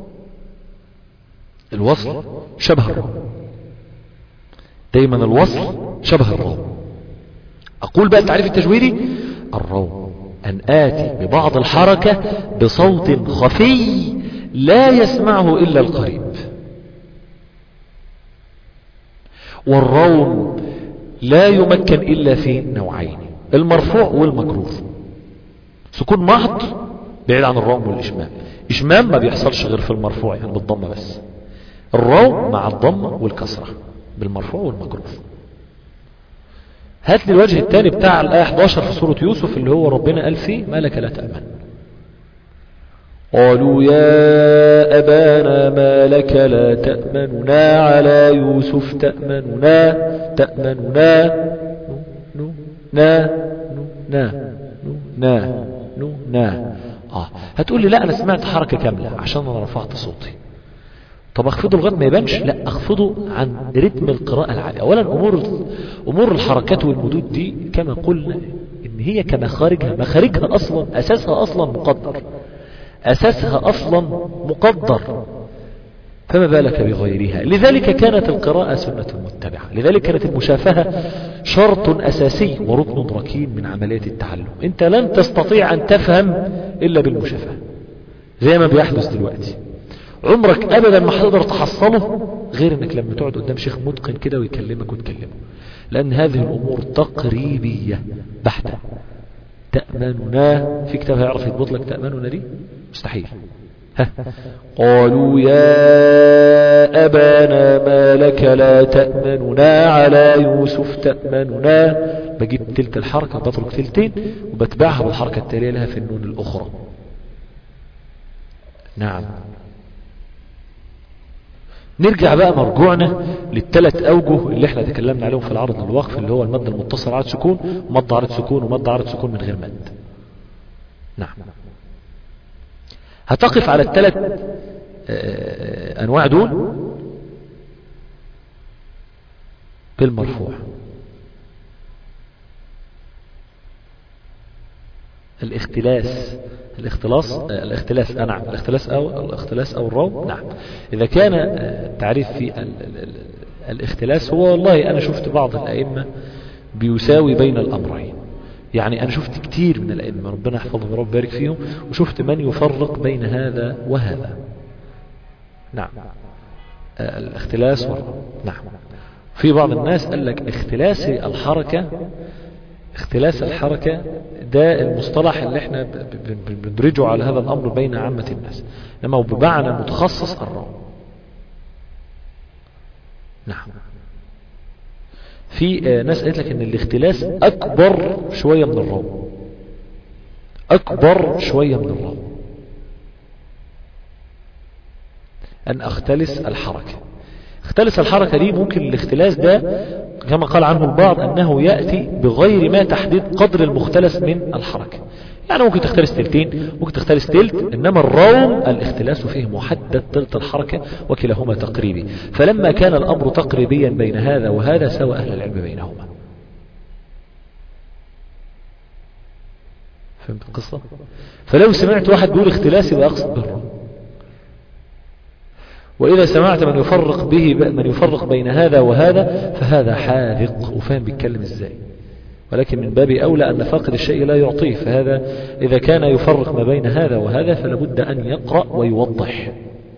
الوصل شبه الروم دايما الوصل شبه الروم أقول بقى التعريف التجويدي الروم أن آتي ببعض الحركة بصوت خفي لا يسمعه إلا القريب والروم لا يمكن إلا في نوعين المرفوع والمكروه سكون محض بعيد عن الروم والإشمام إشمام ما بيحصلش غير في المرفوع يعني بالضمة بس الراو مع الضمة والكسرة بالمرفوع والمجرور هات لي الوجه الثاني بتاع الآية 11 في سورة يوسف اللي هو ربنا قال فيه ما لك لا تأمن قالوا يا أبانا ما لك لا تأمننا على يوسف تأمننا تأمننا نو نا نو نا نو نا نو نا آه هتقول لي لا أنا سمعت حركة كاملة عشان أنا رفعت صوتي طب اخفضه لغايه ما يبانش لا اخفضه عن رتم القراءة العالية اولا امور امور الحركات والمدود دي كما قلنا ان هي كمخارجها مخارجها اصلا اساسها اصلا مقدر اساسها اصلا مقدر فما بالك بغيرها لذلك كانت القراءة سنة متبعة لذلك كانت المشافهة شرط أساسي وركن ركين من عملية التعلم انت لن تستطيع أن تفهم إلا بالمشافهة زي ما بيحدث دلوقتي عمرك ابدا ما هتقدر تحصله غير انك لما تقعد قدام شيخ متقن كده ويكلمك وتكلمه لان هذه الامور تقريبية بحتة تأمننا في كتاب هيعرف يضبط لك تأمننا دي مستحيل ها. قالوا يا أبانا ما لك لا تأمننا على يوسف تأمننا بجيب تلت الحركة بترك تلتين وبتبعها بالحركة التالية لها في النون الأخرى نعم نرجع بقى مرجوعنا للثلاث أوجه اللي احنا تكلمنا عليهم في العرض للوقف اللي هو المد المتصل عرض سكون ومد عرض سكون ومد عرض سكون من غير مد نعم هتقف على الثلاث أنواع دول بالمرفوع الاختلاس الاختلاس الاختلاس آه نعم الاختلاس او الاختلاس او الراو نعم اذا كان التعريف في ال ال الاختلاس هو والله انا شفت بعض الائمه بيساوي بين الامرين يعني انا شفت كتير من الائمه ربنا يحفظهم ورب يبارك فيهم وشفت من يفرق بين هذا وهذا نعم الاختلاس والراو نعم في بعض الناس قال لك اختلاس الحركه اختلاس الحركة ده المصطلح اللي احنا بندرجه على هذا الأمر بين عامة الناس لما هو بمعنى متخصص الراو نعم في ناس قالت لك ان الاختلاس اكبر شوية من الراو اكبر شوية من الراو ان اختلس الحركة اختلس الحركة دي ممكن الاختلاس ده كما قال عنه البعض أنه يأتي بغير ما تحديد قدر المختلس من الحركة يعني ممكن تختلس تلتين ممكن تختلس تلت إنما الروم الاختلاس فيه محدد تلت الحركة وكلاهما تقريبي فلما كان الأمر تقريبيا بين هذا وهذا سوى أهل العلم بينهما فهمت القصة فلو سمعت واحد بيقول اختلاس يبقى أقصد بالروم وإذا سمعت من يفرق به من يفرق بين هذا وهذا فهذا حاذق وفاهم بيتكلم ازاي ولكن من باب أولى أن فاقد الشيء لا يعطيه فهذا إذا كان يفرق ما بين هذا وهذا فلابد أن يقرأ ويوضح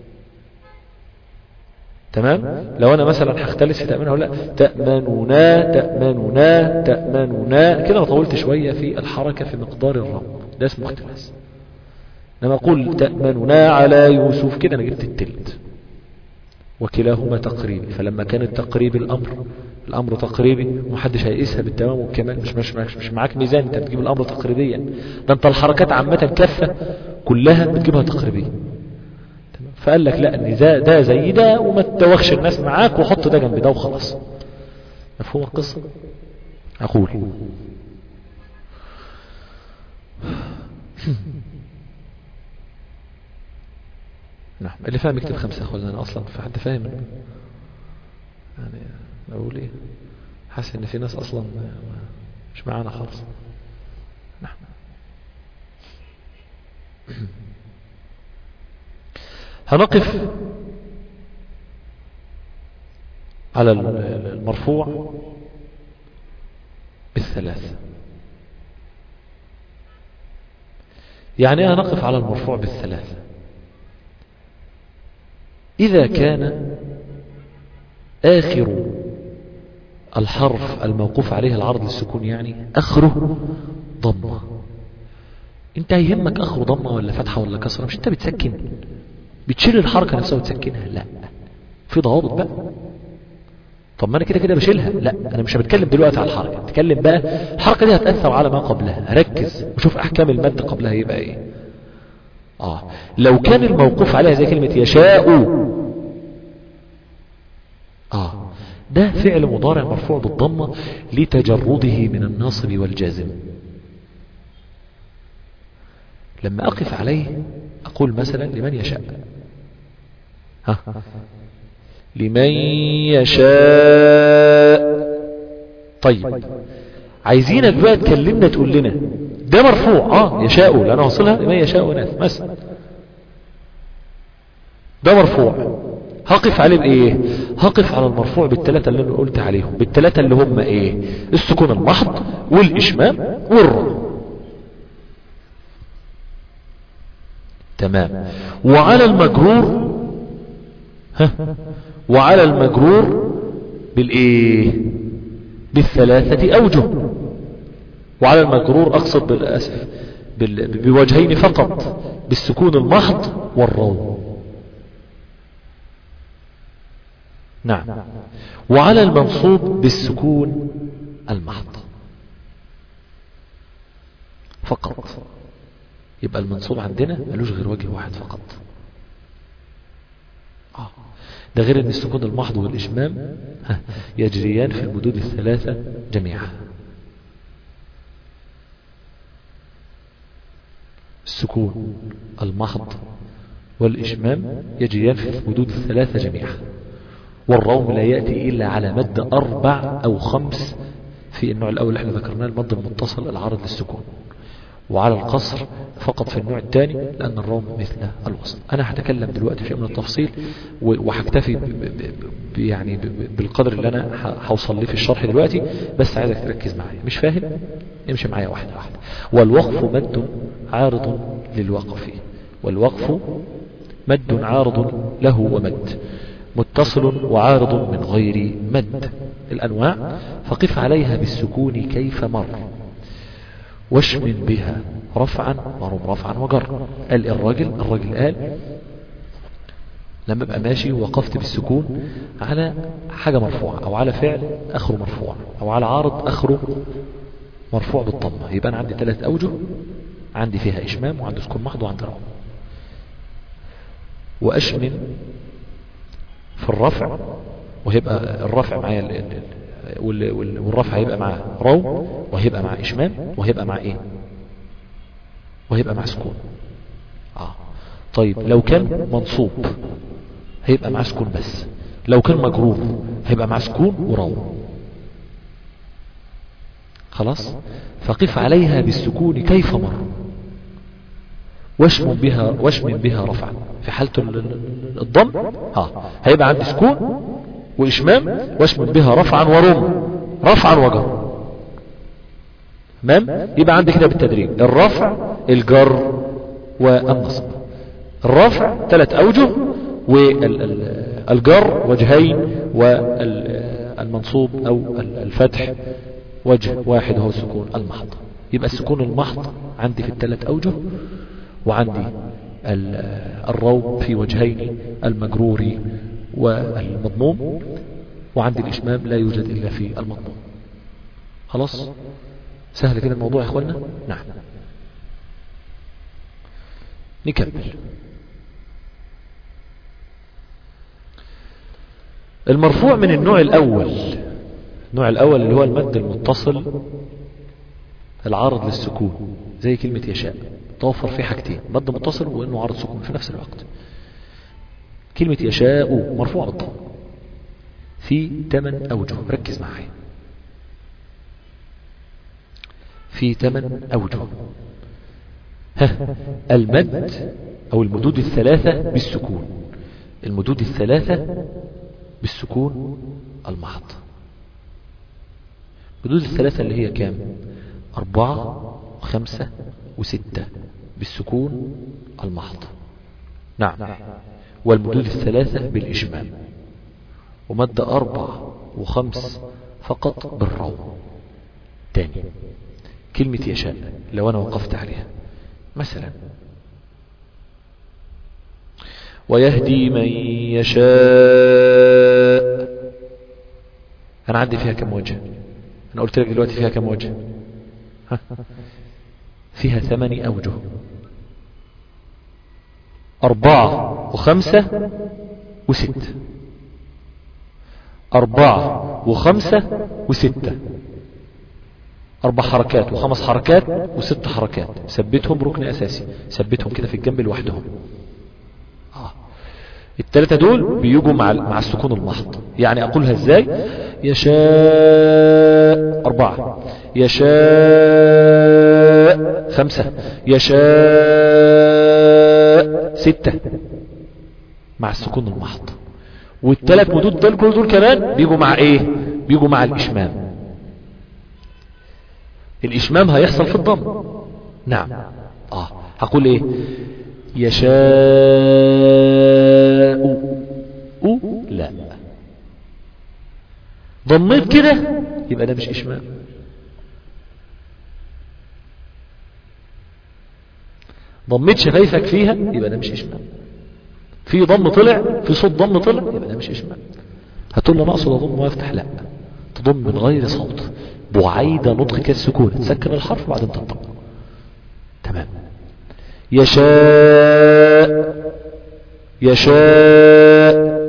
تمام لو أنا مثلا هختلس في تأمينها ولا تأمننا تأمننا تأمننا كده أنا طولت شوية في الحركة في مقدار الرم ده اسمه اختلاس لما أقول تأمننا على يوسف كده أنا جبت التلت وكلاهما تقريبي فلما كان التقريب الأمر الأمر تقريبي محدش هيقيسها بالتمام والكمال مش, مش, مش, مش معاك ميزان انت بتجيب الأمر تقريبيا ده انت الحركات عامة كافة كلها بتجيبها تقريبيا فقال لك لا ان ده, ده زي ده وما تدوخش الناس معاك وحط ده جنب ده وخلاص مفهوم القصة أقول نعم اللي فاهم يكتب خمسة أخوة أنا أصلا في حد فاهم يعني أقول إيه حاسس إن في ناس أصلا مش معانا خالص نعم هنقف على المرفوع بالثلاثة يعني ايه هنقف على المرفوع بالثلاثة إذا كان آخر الحرف الموقوف عليه العرض للسكون يعني أخره ضمة انت هيهمك أخره ضمة ولا فتحة ولا كسرة مش انت بتسكن بتشيل الحركة نفسها وتسكنها لا في ضوابط بقى طب ما انا كده كده بشيلها لا انا مش بتكلم دلوقتي على الحركه بتكلم بقى الحركه دي هتاثر على ما قبلها ركز وشوف احكام المد قبلها يبقى ايه اه لو كان الموقوف عليها زي كلمه يشاء اه ده فعل مضارع مرفوع بالضمه لتجرده من الناصب والجازم لما أقف عليه أقول مثلا لمن يشاء ها لمن يشاء طيب عايزينك بقى تكلمنا تقول لنا ده مرفوع اه يشاء لأنه وصلها لمن يشاء ناس مثلا ده مرفوع هقف عليه بايه هقف على المرفوع بالثلاثه اللي انا قلت عليهم بالثلاثه اللي هم ايه السكون المحض والاشمام والرفع تمام وعلى المجرور ها وعلى المجرور بالايه بالثلاثة اوجه وعلى المجرور اقصد بالاسف بوجهين فقط بالسكون المحض والروم نعم وعلى المنصوب بالسكون المحض فقط يبقى المنصوب عندنا ملوش غير وجه واحد فقط آه. ده غير ان السكون المحض والاشمام يجريان في المدود الثلاثة جميعا السكون المحض والإشمام يجريان في المدود الثلاثة جميعا والروم لا يأتي إلا على مد أربع أو خمس في النوع الأول اللي احنا ذكرناه المد المتصل العارض للسكون وعلى القصر فقط في النوع الثاني لأن الروم مثل الوسط أنا هتكلم دلوقتي في من التفصيل وهكتفي يعني بالقدر اللي أنا هوصل ليه في الشرح دلوقتي بس عايزك تركز معايا مش فاهم امشي معايا واحدة واحدة والوقف مد عارض للوقف والوقف مد عارض له ومد متصل وعارض من غير مد الأنواع فقف عليها بالسكون كيف مر واشمن بها رفعا ورم رفعا وجر قال الراجل الراجل قال لما ابقى ماشي وقفت بالسكون على حاجة مرفوعة او على فعل اخره مرفوع او على عارض اخره مرفوع بالضمة يبقى انا عندي ثلاث اوجه عندي فيها اشمام وعندي سكون محض وعندي روم واشمن في الرفع وهيبقى الرفع معايا والرفع هيبقى مع روم وهيبقى مع إشمام وهيبقى مع إيه وهيبقى مع سكون آه. طيب لو كان منصوب هيبقى مع سكون بس لو كان مجرور هيبقى مع سكون وروم خلاص فقف عليها بالسكون كيف مر واشمم بها واشمم بها رفعا في حالة الضم ها هيبقى عندي سكون وإشمام واشمم بها رفعا ورم رفعا وجر تمام يبقى عندي كده بالتدريب الرفع الجر والنصب الرفع ثلاث أوجه والجر وجهين والمنصوب أو الفتح وجه واحد هو السكون المحض يبقى السكون المحض عندي في الثلاث أوجه وعندي الروم في وجهين المجرور والمضموم وعندي الإشمام لا يوجد إلا في المضموم خلاص سهل كده الموضوع يا إخوانا نعم نكمل المرفوع من النوع الأول النوع الأول اللي هو المد المتصل العارض للسكون زي كلمة يشاء توفر فيه حاجتين مد متصل وانه عارض سكون في نفس الوقت كلمة يشاء مرفوع بالضم في ثمان أوجه ركز معي في ثمان أوجه ها المد أو المدود الثلاثة بالسكون المدود الثلاثة بالسكون المحض المدود الثلاثة اللي هي كام أربعة وخمسة وستة بالسكون المحض نعم والمدود الثلاثة بالإشمام ومد أربع وخمس فقط بالروم تاني كلمة يشاء لو أنا وقفت عليها مثلا ويهدي من يشاء أنا عندي فيها كم وجه أنا قلت لك دلوقتي فيها كم وجه ها؟ فيها ثماني أوجه أربعة وخمسة وستة أربعة وخمسة وستة أربع حركات وخمس حركات وست حركات ثبتهم ركن أساسي ثبتهم كده في الجنب لوحدهم آه. الثلاثة دول بيجوا مع مع السكون المحض يعني أقولها إزاي يشاء أربعة يشاء خمسة يشاء ستة مع السكون المحض والثلاث مدود دول كل دول كمان بيجوا مع ايه بيجوا مع الاشمام الاشمام هيحصل في الضم نعم اه هقول ايه يشاء أو لا ضميت كده يبقى ده مش اشمام ضميت شفايفك فيها يبقى ده مش اشمام في ضم طلع في صوت ضم طلع يبقى ده مش اشمام هتقول له انا اقصد اضم وافتح لا تضم من غير صوت بعيد نطقك السكون تسكن الحرف وبعدين تنطق تمام يشاء يشاء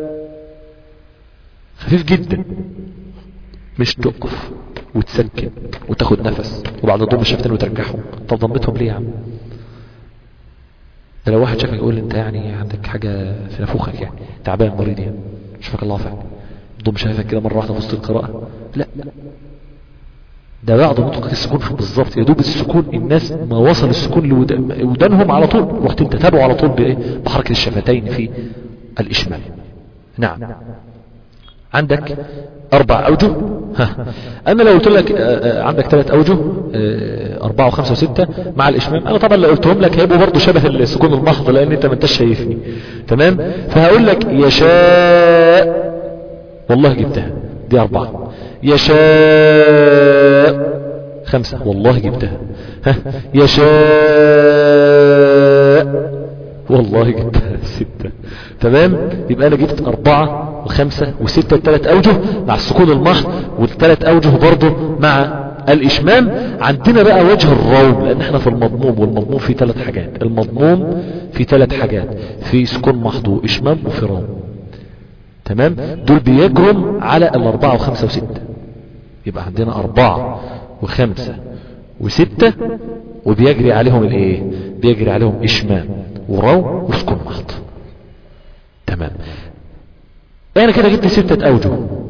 خفيف جدا مش تقف وتسكن وتاخد نفس وبعد تضم الشفتين وترجعهم طب ضمتهم ليه يا عم ده لو واحد شافك يقول انت يعني عندك حاجة في نفوخك يعني تعبان مريض يعني شفك الله فعلا ضم شايفك كده مرة واحدة في وسط القراءة لا ده بعد نطقك السكون في بالظبط يا دوب السكون الناس ما وصل السكون لودانهم على طول رحت انت تابعوا على طول بايه بحركة الشفتين في الاشمال نعم عندك اربع اوجه ها. انا لو قلت لك عندك ثلاث اوجه اربعة وخمسة وستة مع الاشمام انا طبعا لو قلتهم لك هيبقوا برضه شبه السكون المحض لان انت ما انتش شايفني تمام فهقول لك يشاء والله جبتها دي اربعة يشاء خمسة والله جبتها ها يشاء والله جبتها ستة تمام يبقى انا جبت اربعة وخمسة وستة الثلاث اوجه مع السكون المحض والثلاث اوجه برضه مع الاشمام عندنا بقى وجه الروم لان احنا في المضموم والمضموم في ثلاث حاجات المضموم في ثلاث حاجات في سكون محض واشمام وفي روم تمام دول بيجرم على الاربعة وخمسة وستة يبقى عندنا اربعة وخمسة وستة وبيجري عليهم الايه بيجري عليهم اشمام وروم وسكون محض تمام انا كده جبت ستة اوجه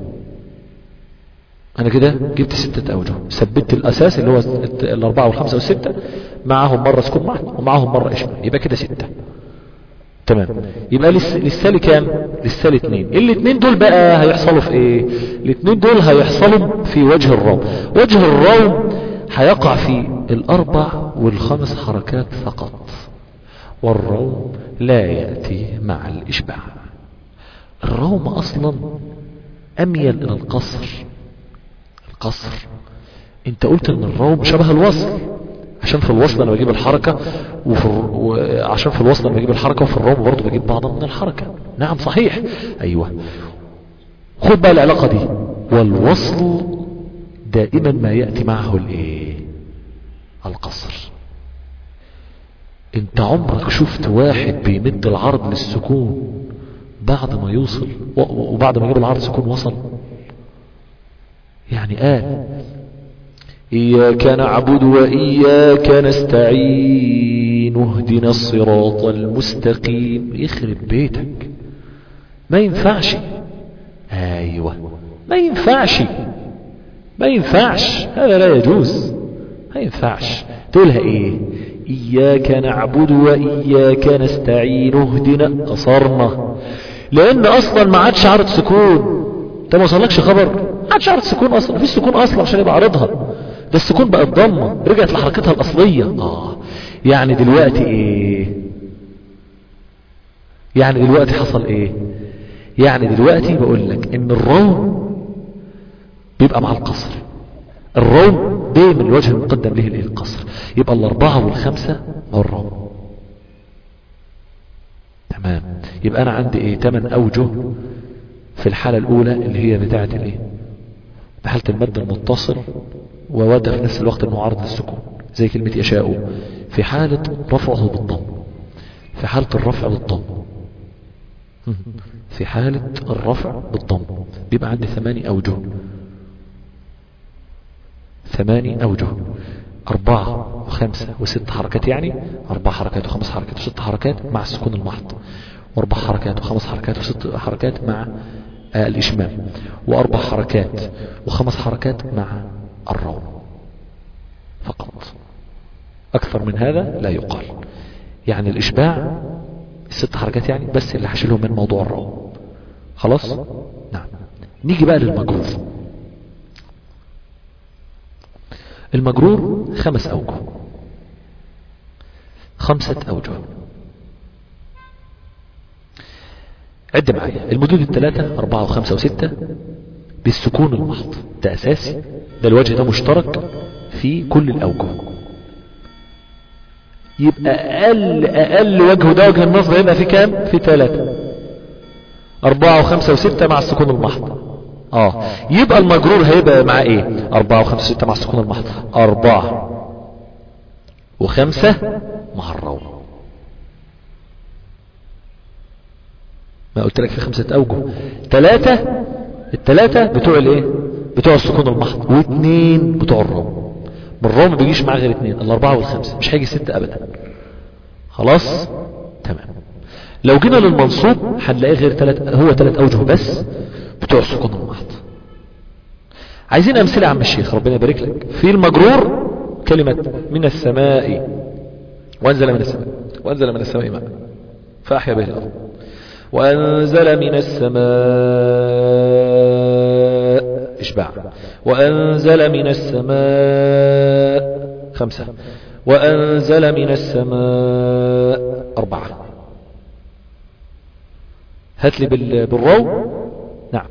انا كده جبت ستة اوجه ثبت الاساس اللي هو الاربعة والخمسة والستة معاهم مرة سكون محض ومعاهم مرة اشمام يبقى كده ستة تمام يبقى للسالي كام للسالي اتنين الاتنين دول بقى هيحصلوا في ايه الاتنين دول هيحصلوا في وجه الروم وجه الروم هيقع في الاربع والخمس حركات فقط والروم لا يأتي مع الاشباع الروم اصلا اميل الى القصر القصر انت قلت ان الروم شبه الوصل عشان في الوصل انا بجيب الحركة وفي وعشان في الوصل انا بجيب الحركة وفي الروم برضه بجيب بعض من الحركة نعم صحيح ايوه خد بقى العلاقة دي والوصل دائما ما يأتي معه الايه القصر انت عمرك شفت واحد بيمد العرض للسكون بعد ما يوصل وبعد ما يجيب العرض سكون وصل يعني قال إياك نعبد وإياك نستعين اهدنا الصراط المستقيم يخرب بيتك ما ينفعش أيوة ما ينفعش ما ينفعش هذا لا يجوز ما ينفعش تقولها ايه إياك نعبد وإياك نستعين اهدنا قصرنا لأن أصلا ما عادش عرض سكون انت ما وصلكش خبر ما عادش عرض سكون أصلا مفيش سكون أصلا عشان يبقى عرضها ده السكون بقت ضمة رجعت لحركتها الأصلية آه يعني دلوقتي ايه يعني دلوقتي حصل ايه يعني دلوقتي بقول لك ان الروم بيبقى مع القصر الروم دايما الوجه المقدم له القصر يبقى الاربعة والخمسة مع الروم تمام يبقى انا عندي ايه 8 اوجه في الحالة الاولى اللي هي بتاعة الايه بحالة المد المتصل ووده في نفس الوقت انه عرض للسكون زي كلمة يشاء في حالة رفعه بالضم في حالة الرفع بالضم في حالة الرفع بالضم بيبقى عندي ثماني أوجه ثماني أوجه أربعة وخمسة وست حركات يعني أربع حركات وخمس حركات وست حركات مع السكون المحض وأربع حركات وخمس حركات وست حركات مع آه الإشمام وأربع حركات وخمس حركات مع الروم فقط أكثر من هذا لا يقال يعني الإشباع الست حركات يعني بس اللي هشيلهم من موضوع الروم خلاص نعم نيجي بقى للمجرور المجرور خمس أوجه خمسة أوجه عد معايا المدود الثلاثة أربعة وخمسة وستة بالسكون المحض ده أساسي ده الوجه ده مشترك في كل الأوجه يبقى أقل أقل وجه ده وجه النصب يبقى في كام في ثلاثة أربعة وخمسة وستة مع السكون المحض اه يبقى المجرور هيبقى مع ايه أربعة وخمسة وستة مع السكون المحض أربعة وخمسة مع الروم ما قلت لك في خمسة أوجه ثلاثة الثلاثة بتوع الايه بتوع السكون المحض واثنين بتوع الروم بالروم ما بيجيش معاه غير اثنين الأربعة والخمسة مش هيجي ستة أبدا خلاص تمام لو جينا للمنصوب هنلاقيه غير ثلاث هو ثلاث أوجه بس بتوع السكون المحض عايزين أمثلة يا عم الشيخ ربنا يبارك لك في المجرور كلمة من السماء وأنزل من السماء وأنزل من السماء ماء فأحيا به الأرض وأنزل من السماء إشباع وأنزل من السماء خمسة وأنزل من السماء أربعة هات لي بالرو نعم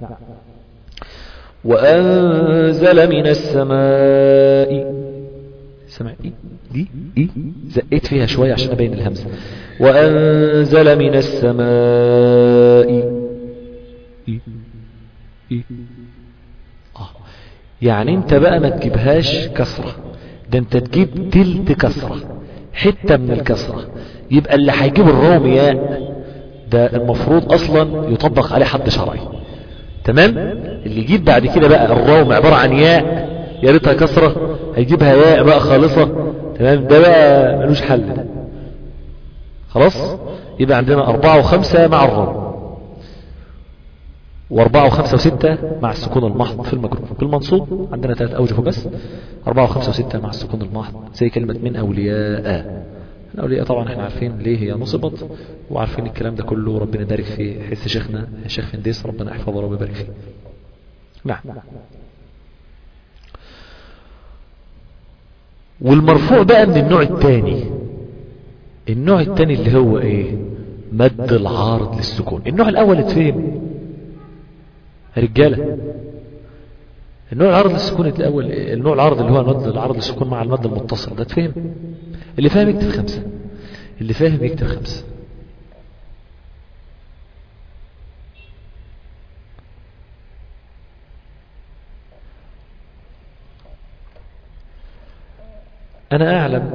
وأنزل من السماء سمع إيه دي إيه زقيت فيها شوية عشان أبين الهمزة وأنزل من السماء إيه إيه آه. يعني انت بقى ما تجيبهاش كسرة ده انت تجيب تلت كسرة حتة من الكسرة يبقى اللي هيجيب الروم ياء ده المفروض اصلا يطبق عليه حد شرعي تمام اللي يجيب بعد كده بقى الروم عبارة عن ياء يا ريتها كسرة هيجيبها ياء بقى خالصة تمام ده بقى ملوش حل ده خلاص يبقى عندنا أربعة وخمسة مع الروم وأربعة وخمسة وستة مع السكون المحض في المجرور في المنصوب عندنا ثلاث أوجه بس أربعة وخمسة وستة مع السكون المحض زي كلمة من أولياء الأولياء طبعا احنا عارفين ليه هي نصبت وعارفين الكلام ده كله ربنا يبارك في حس شيخنا الشيخ فنديس ربنا يحفظه ورب يبارك فيه نعم والمرفوع بقى من النوع الثاني النوع الثاني اللي هو ايه مد العارض للسكون النوع الاول اتفهم رجاله النوع العرض للسكون الاول النوع العرض اللي هو مد العرض للسكون مع المد المتصل ده اتفهم اللي فاهم يكتب خمسة اللي فاهم يكتب خمسة أنا أعلم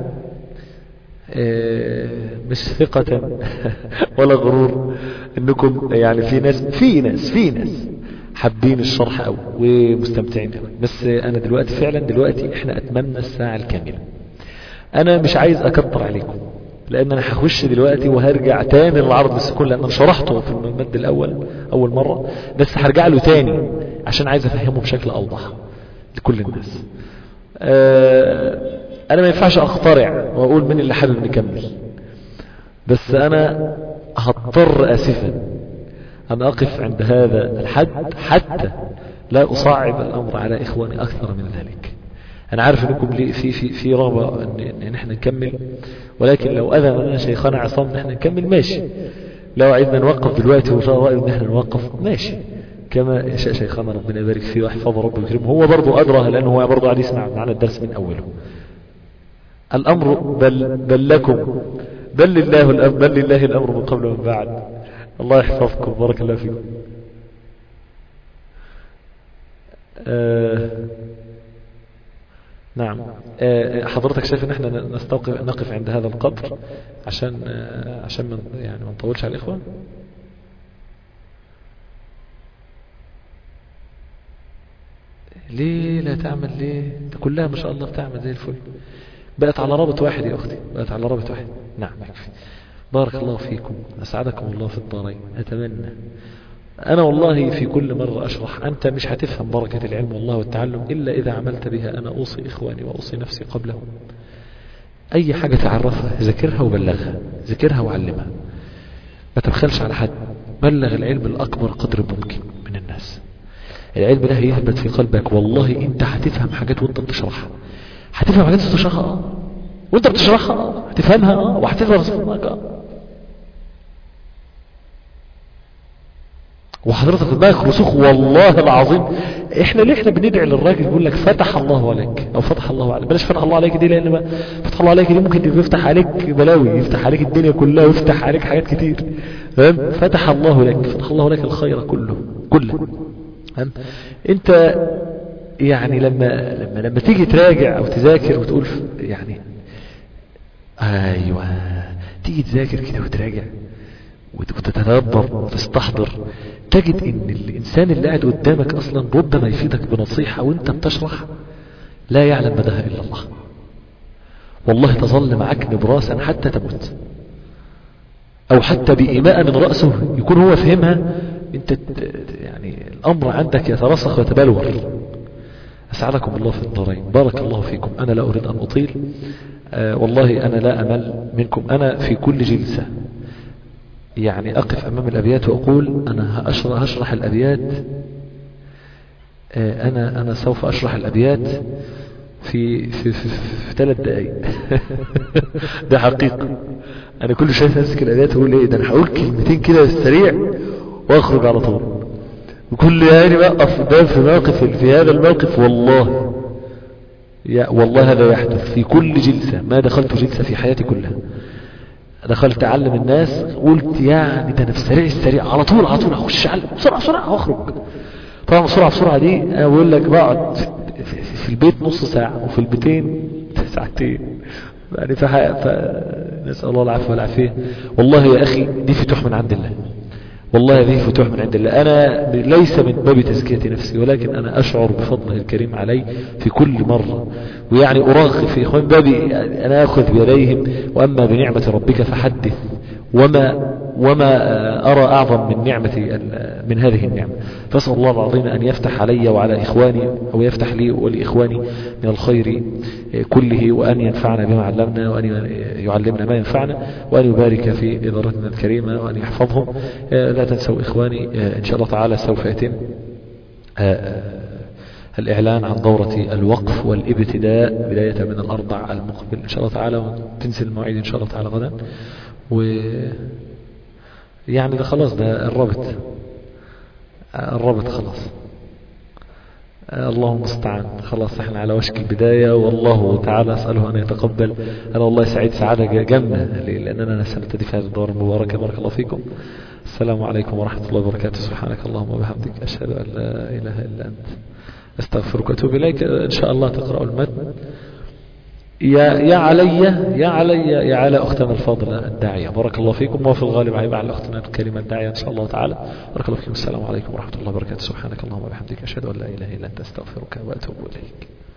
مش ثقة ولا غرور انكم يعني في ناس في ناس في ناس حابين الشرح قوي ومستمتعين قوي بس انا دلوقتي فعلا دلوقتي احنا اتممنا الساعة الكاملة انا مش عايز اكتر عليكم لان انا هخش دلوقتي وهرجع تاني للعرض للسكون لان انا شرحته في المد الاول اول مرة بس هرجع له تاني عشان عايز افهمه بشكل اوضح لكل الناس أه انا ما ينفعش اخترع واقول مين اللي حابب نكمل بس انا هضطر اسفا ان اقف عند هذا الحد حتى لا اصعب الامر على اخواني اكثر من ذلك انا عارف انكم لي في في في رغبه ان, إن احنا نكمل ولكن لو اذن لنا شيخنا عصام ان احنا نكمل ماشي لو عايزنا نوقف دلوقتي وشاء رايه ان احنا نوقف ماشي كما يشاء شيخنا ربنا يبارك فيه ويحفظه ربه ويكرمه هو برضه ادرى لانه هو برضه قاعد يسمع معنا الدرس من اوله الأمر بل, بل لكم بل لله الأمر بل لله الأمر من قبل ومن بعد الله يحفظكم بارك الله فيكم آه نعم آه حضرتك شايف ان احنا نستوقف نقف عند هذا القدر عشان آه عشان من يعني ما نطولش على الاخوه ليه لا تعمل ليه انت كلها ما شاء الله بتعمل زي الفل بقت على رابط واحد يا اختي بقت على رابط واحد نعم يكفي بارك الله فيكم اسعدكم الله في الدارين اتمنى انا والله في كل مرة اشرح انت مش هتفهم بركة العلم والله والتعلم الا اذا عملت بها انا اوصي اخواني واوصي نفسي قبلهم اي حاجة تعرفها ذاكرها وبلغها ذاكرها وعلمها ما تبخلش على حد بلغ العلم الاكبر قدر ممكن من الناس العلم ده هيثبت في قلبك والله انت هتفهم حاجات وانت بتشرحها هتفهم حاجات انت بتشرحها اه وانت بتشرحها اه هتفهمها اه وهتفهم صدقك اه وحضرتك دماغك رسوخ والله العظيم احنا ليه احنا بندعي للراجل يقول لك فتح الله عليك او فتح الله عليك بلاش فتح الله عليك دي لان ما فتح الله عليك دي ممكن يفتح عليك بلاوي يفتح عليك الدنيا كلها ويفتح عليك حاجات كتير فاهم فتح الله لك فتح الله لك الخير كله كله فاهم انت يعني لما لما لما تيجي تراجع او تذاكر وتقول يعني ايوه تيجي تذاكر كده وتراجع وتتدبر وتستحضر تجد ان الانسان اللي قاعد قدامك اصلا ربما يفيدك بنصيحة وانت بتشرح لا يعلم مداها الا الله والله تظل معك نبراسا حتى تموت او حتى بإيماء من رأسه يكون هو فهمها انت يعني الامر عندك يترسخ ويتبلور اسعدكم الله في الدارين بارك الله فيكم انا لا اريد ان اطيل آه والله انا لا امل منكم انا في كل جلسة يعني أقف أمام الأبيات وأقول أنا هشرح, هشرح الأبيات أنا أنا سوف أشرح الأبيات في في في, في ثلاث دقائق ده حقيقة أنا كل شوية أمسك الأبيات وأقول إيه ده أنا هقول كلمتين كده سريع وأخرج على طول وكل يعني بقف ده في موقف في هذا الموقف والله يا والله هذا يحدث في كل جلسة ما دخلت جلسة في حياتي كلها دخلت اعلم الناس قلت يعني ده انا في السريع السريع على طول على طول اخش اعلم بسرعه بسرعه واخرج طبعا بسرعه بسرعه دي انا بقول لك بقعد في البيت نص ساعه وفي البيتين ساعتين يعني فح... ف... نسال الله العفو والعافيه والله يا اخي دي فتوح من عند الله والله هذه فتوح من عند الله أنا ليس من باب تزكية نفسي ولكن أنا أشعر بفضله الكريم علي في كل مرة ويعني أرغب في إخوان بابي أنا أخذ بيديهم وأما بنعمة ربك فحدث وما وما أرى أعظم من نعمة من هذه النعمة فأسأل الله العظيم أن يفتح علي وعلى إخواني أو يفتح لي ولإخواني من الخير كله وأن ينفعنا بما علمنا وأن يعلمنا ما ينفعنا وأن يبارك في إدارتنا الكريمة وأن يحفظهم لا تنسوا إخواني إن شاء الله تعالى سوف يتم الإعلان عن دورة الوقف والابتداء بداية من الأربع المقبل إن شاء الله تعالى وتنزل المواعيد إن شاء الله تعالى غدا و يعني ده خلاص ده الربط الربط خلاص اللهم المستعان خلاص احنا على وشك البداية والله تعالى أسأله أن يتقبل أنا والله سعيد سعادة جنة لأننا سنبتدي في هذه الدورة المباركة بارك الله فيكم السلام عليكم ورحمة الله وبركاته سبحانك اللهم وبحمدك أشهد أن لا إله إلا أنت أستغفرك وأتوب إليك إن شاء الله تقرأ المتن يا يا علي يا علي يا على أختنا الفاضلة الداعية بارك الله فيكم وفي الغالب هيبقى على أختنا الكريمة الداعية إن شاء الله تعالى بارك الله فيكم السلام عليكم ورحمة الله وبركاته سبحانك اللهم وبحمدك أشهد أن لا إله إلا أنت أستغفرك وأتوب إليك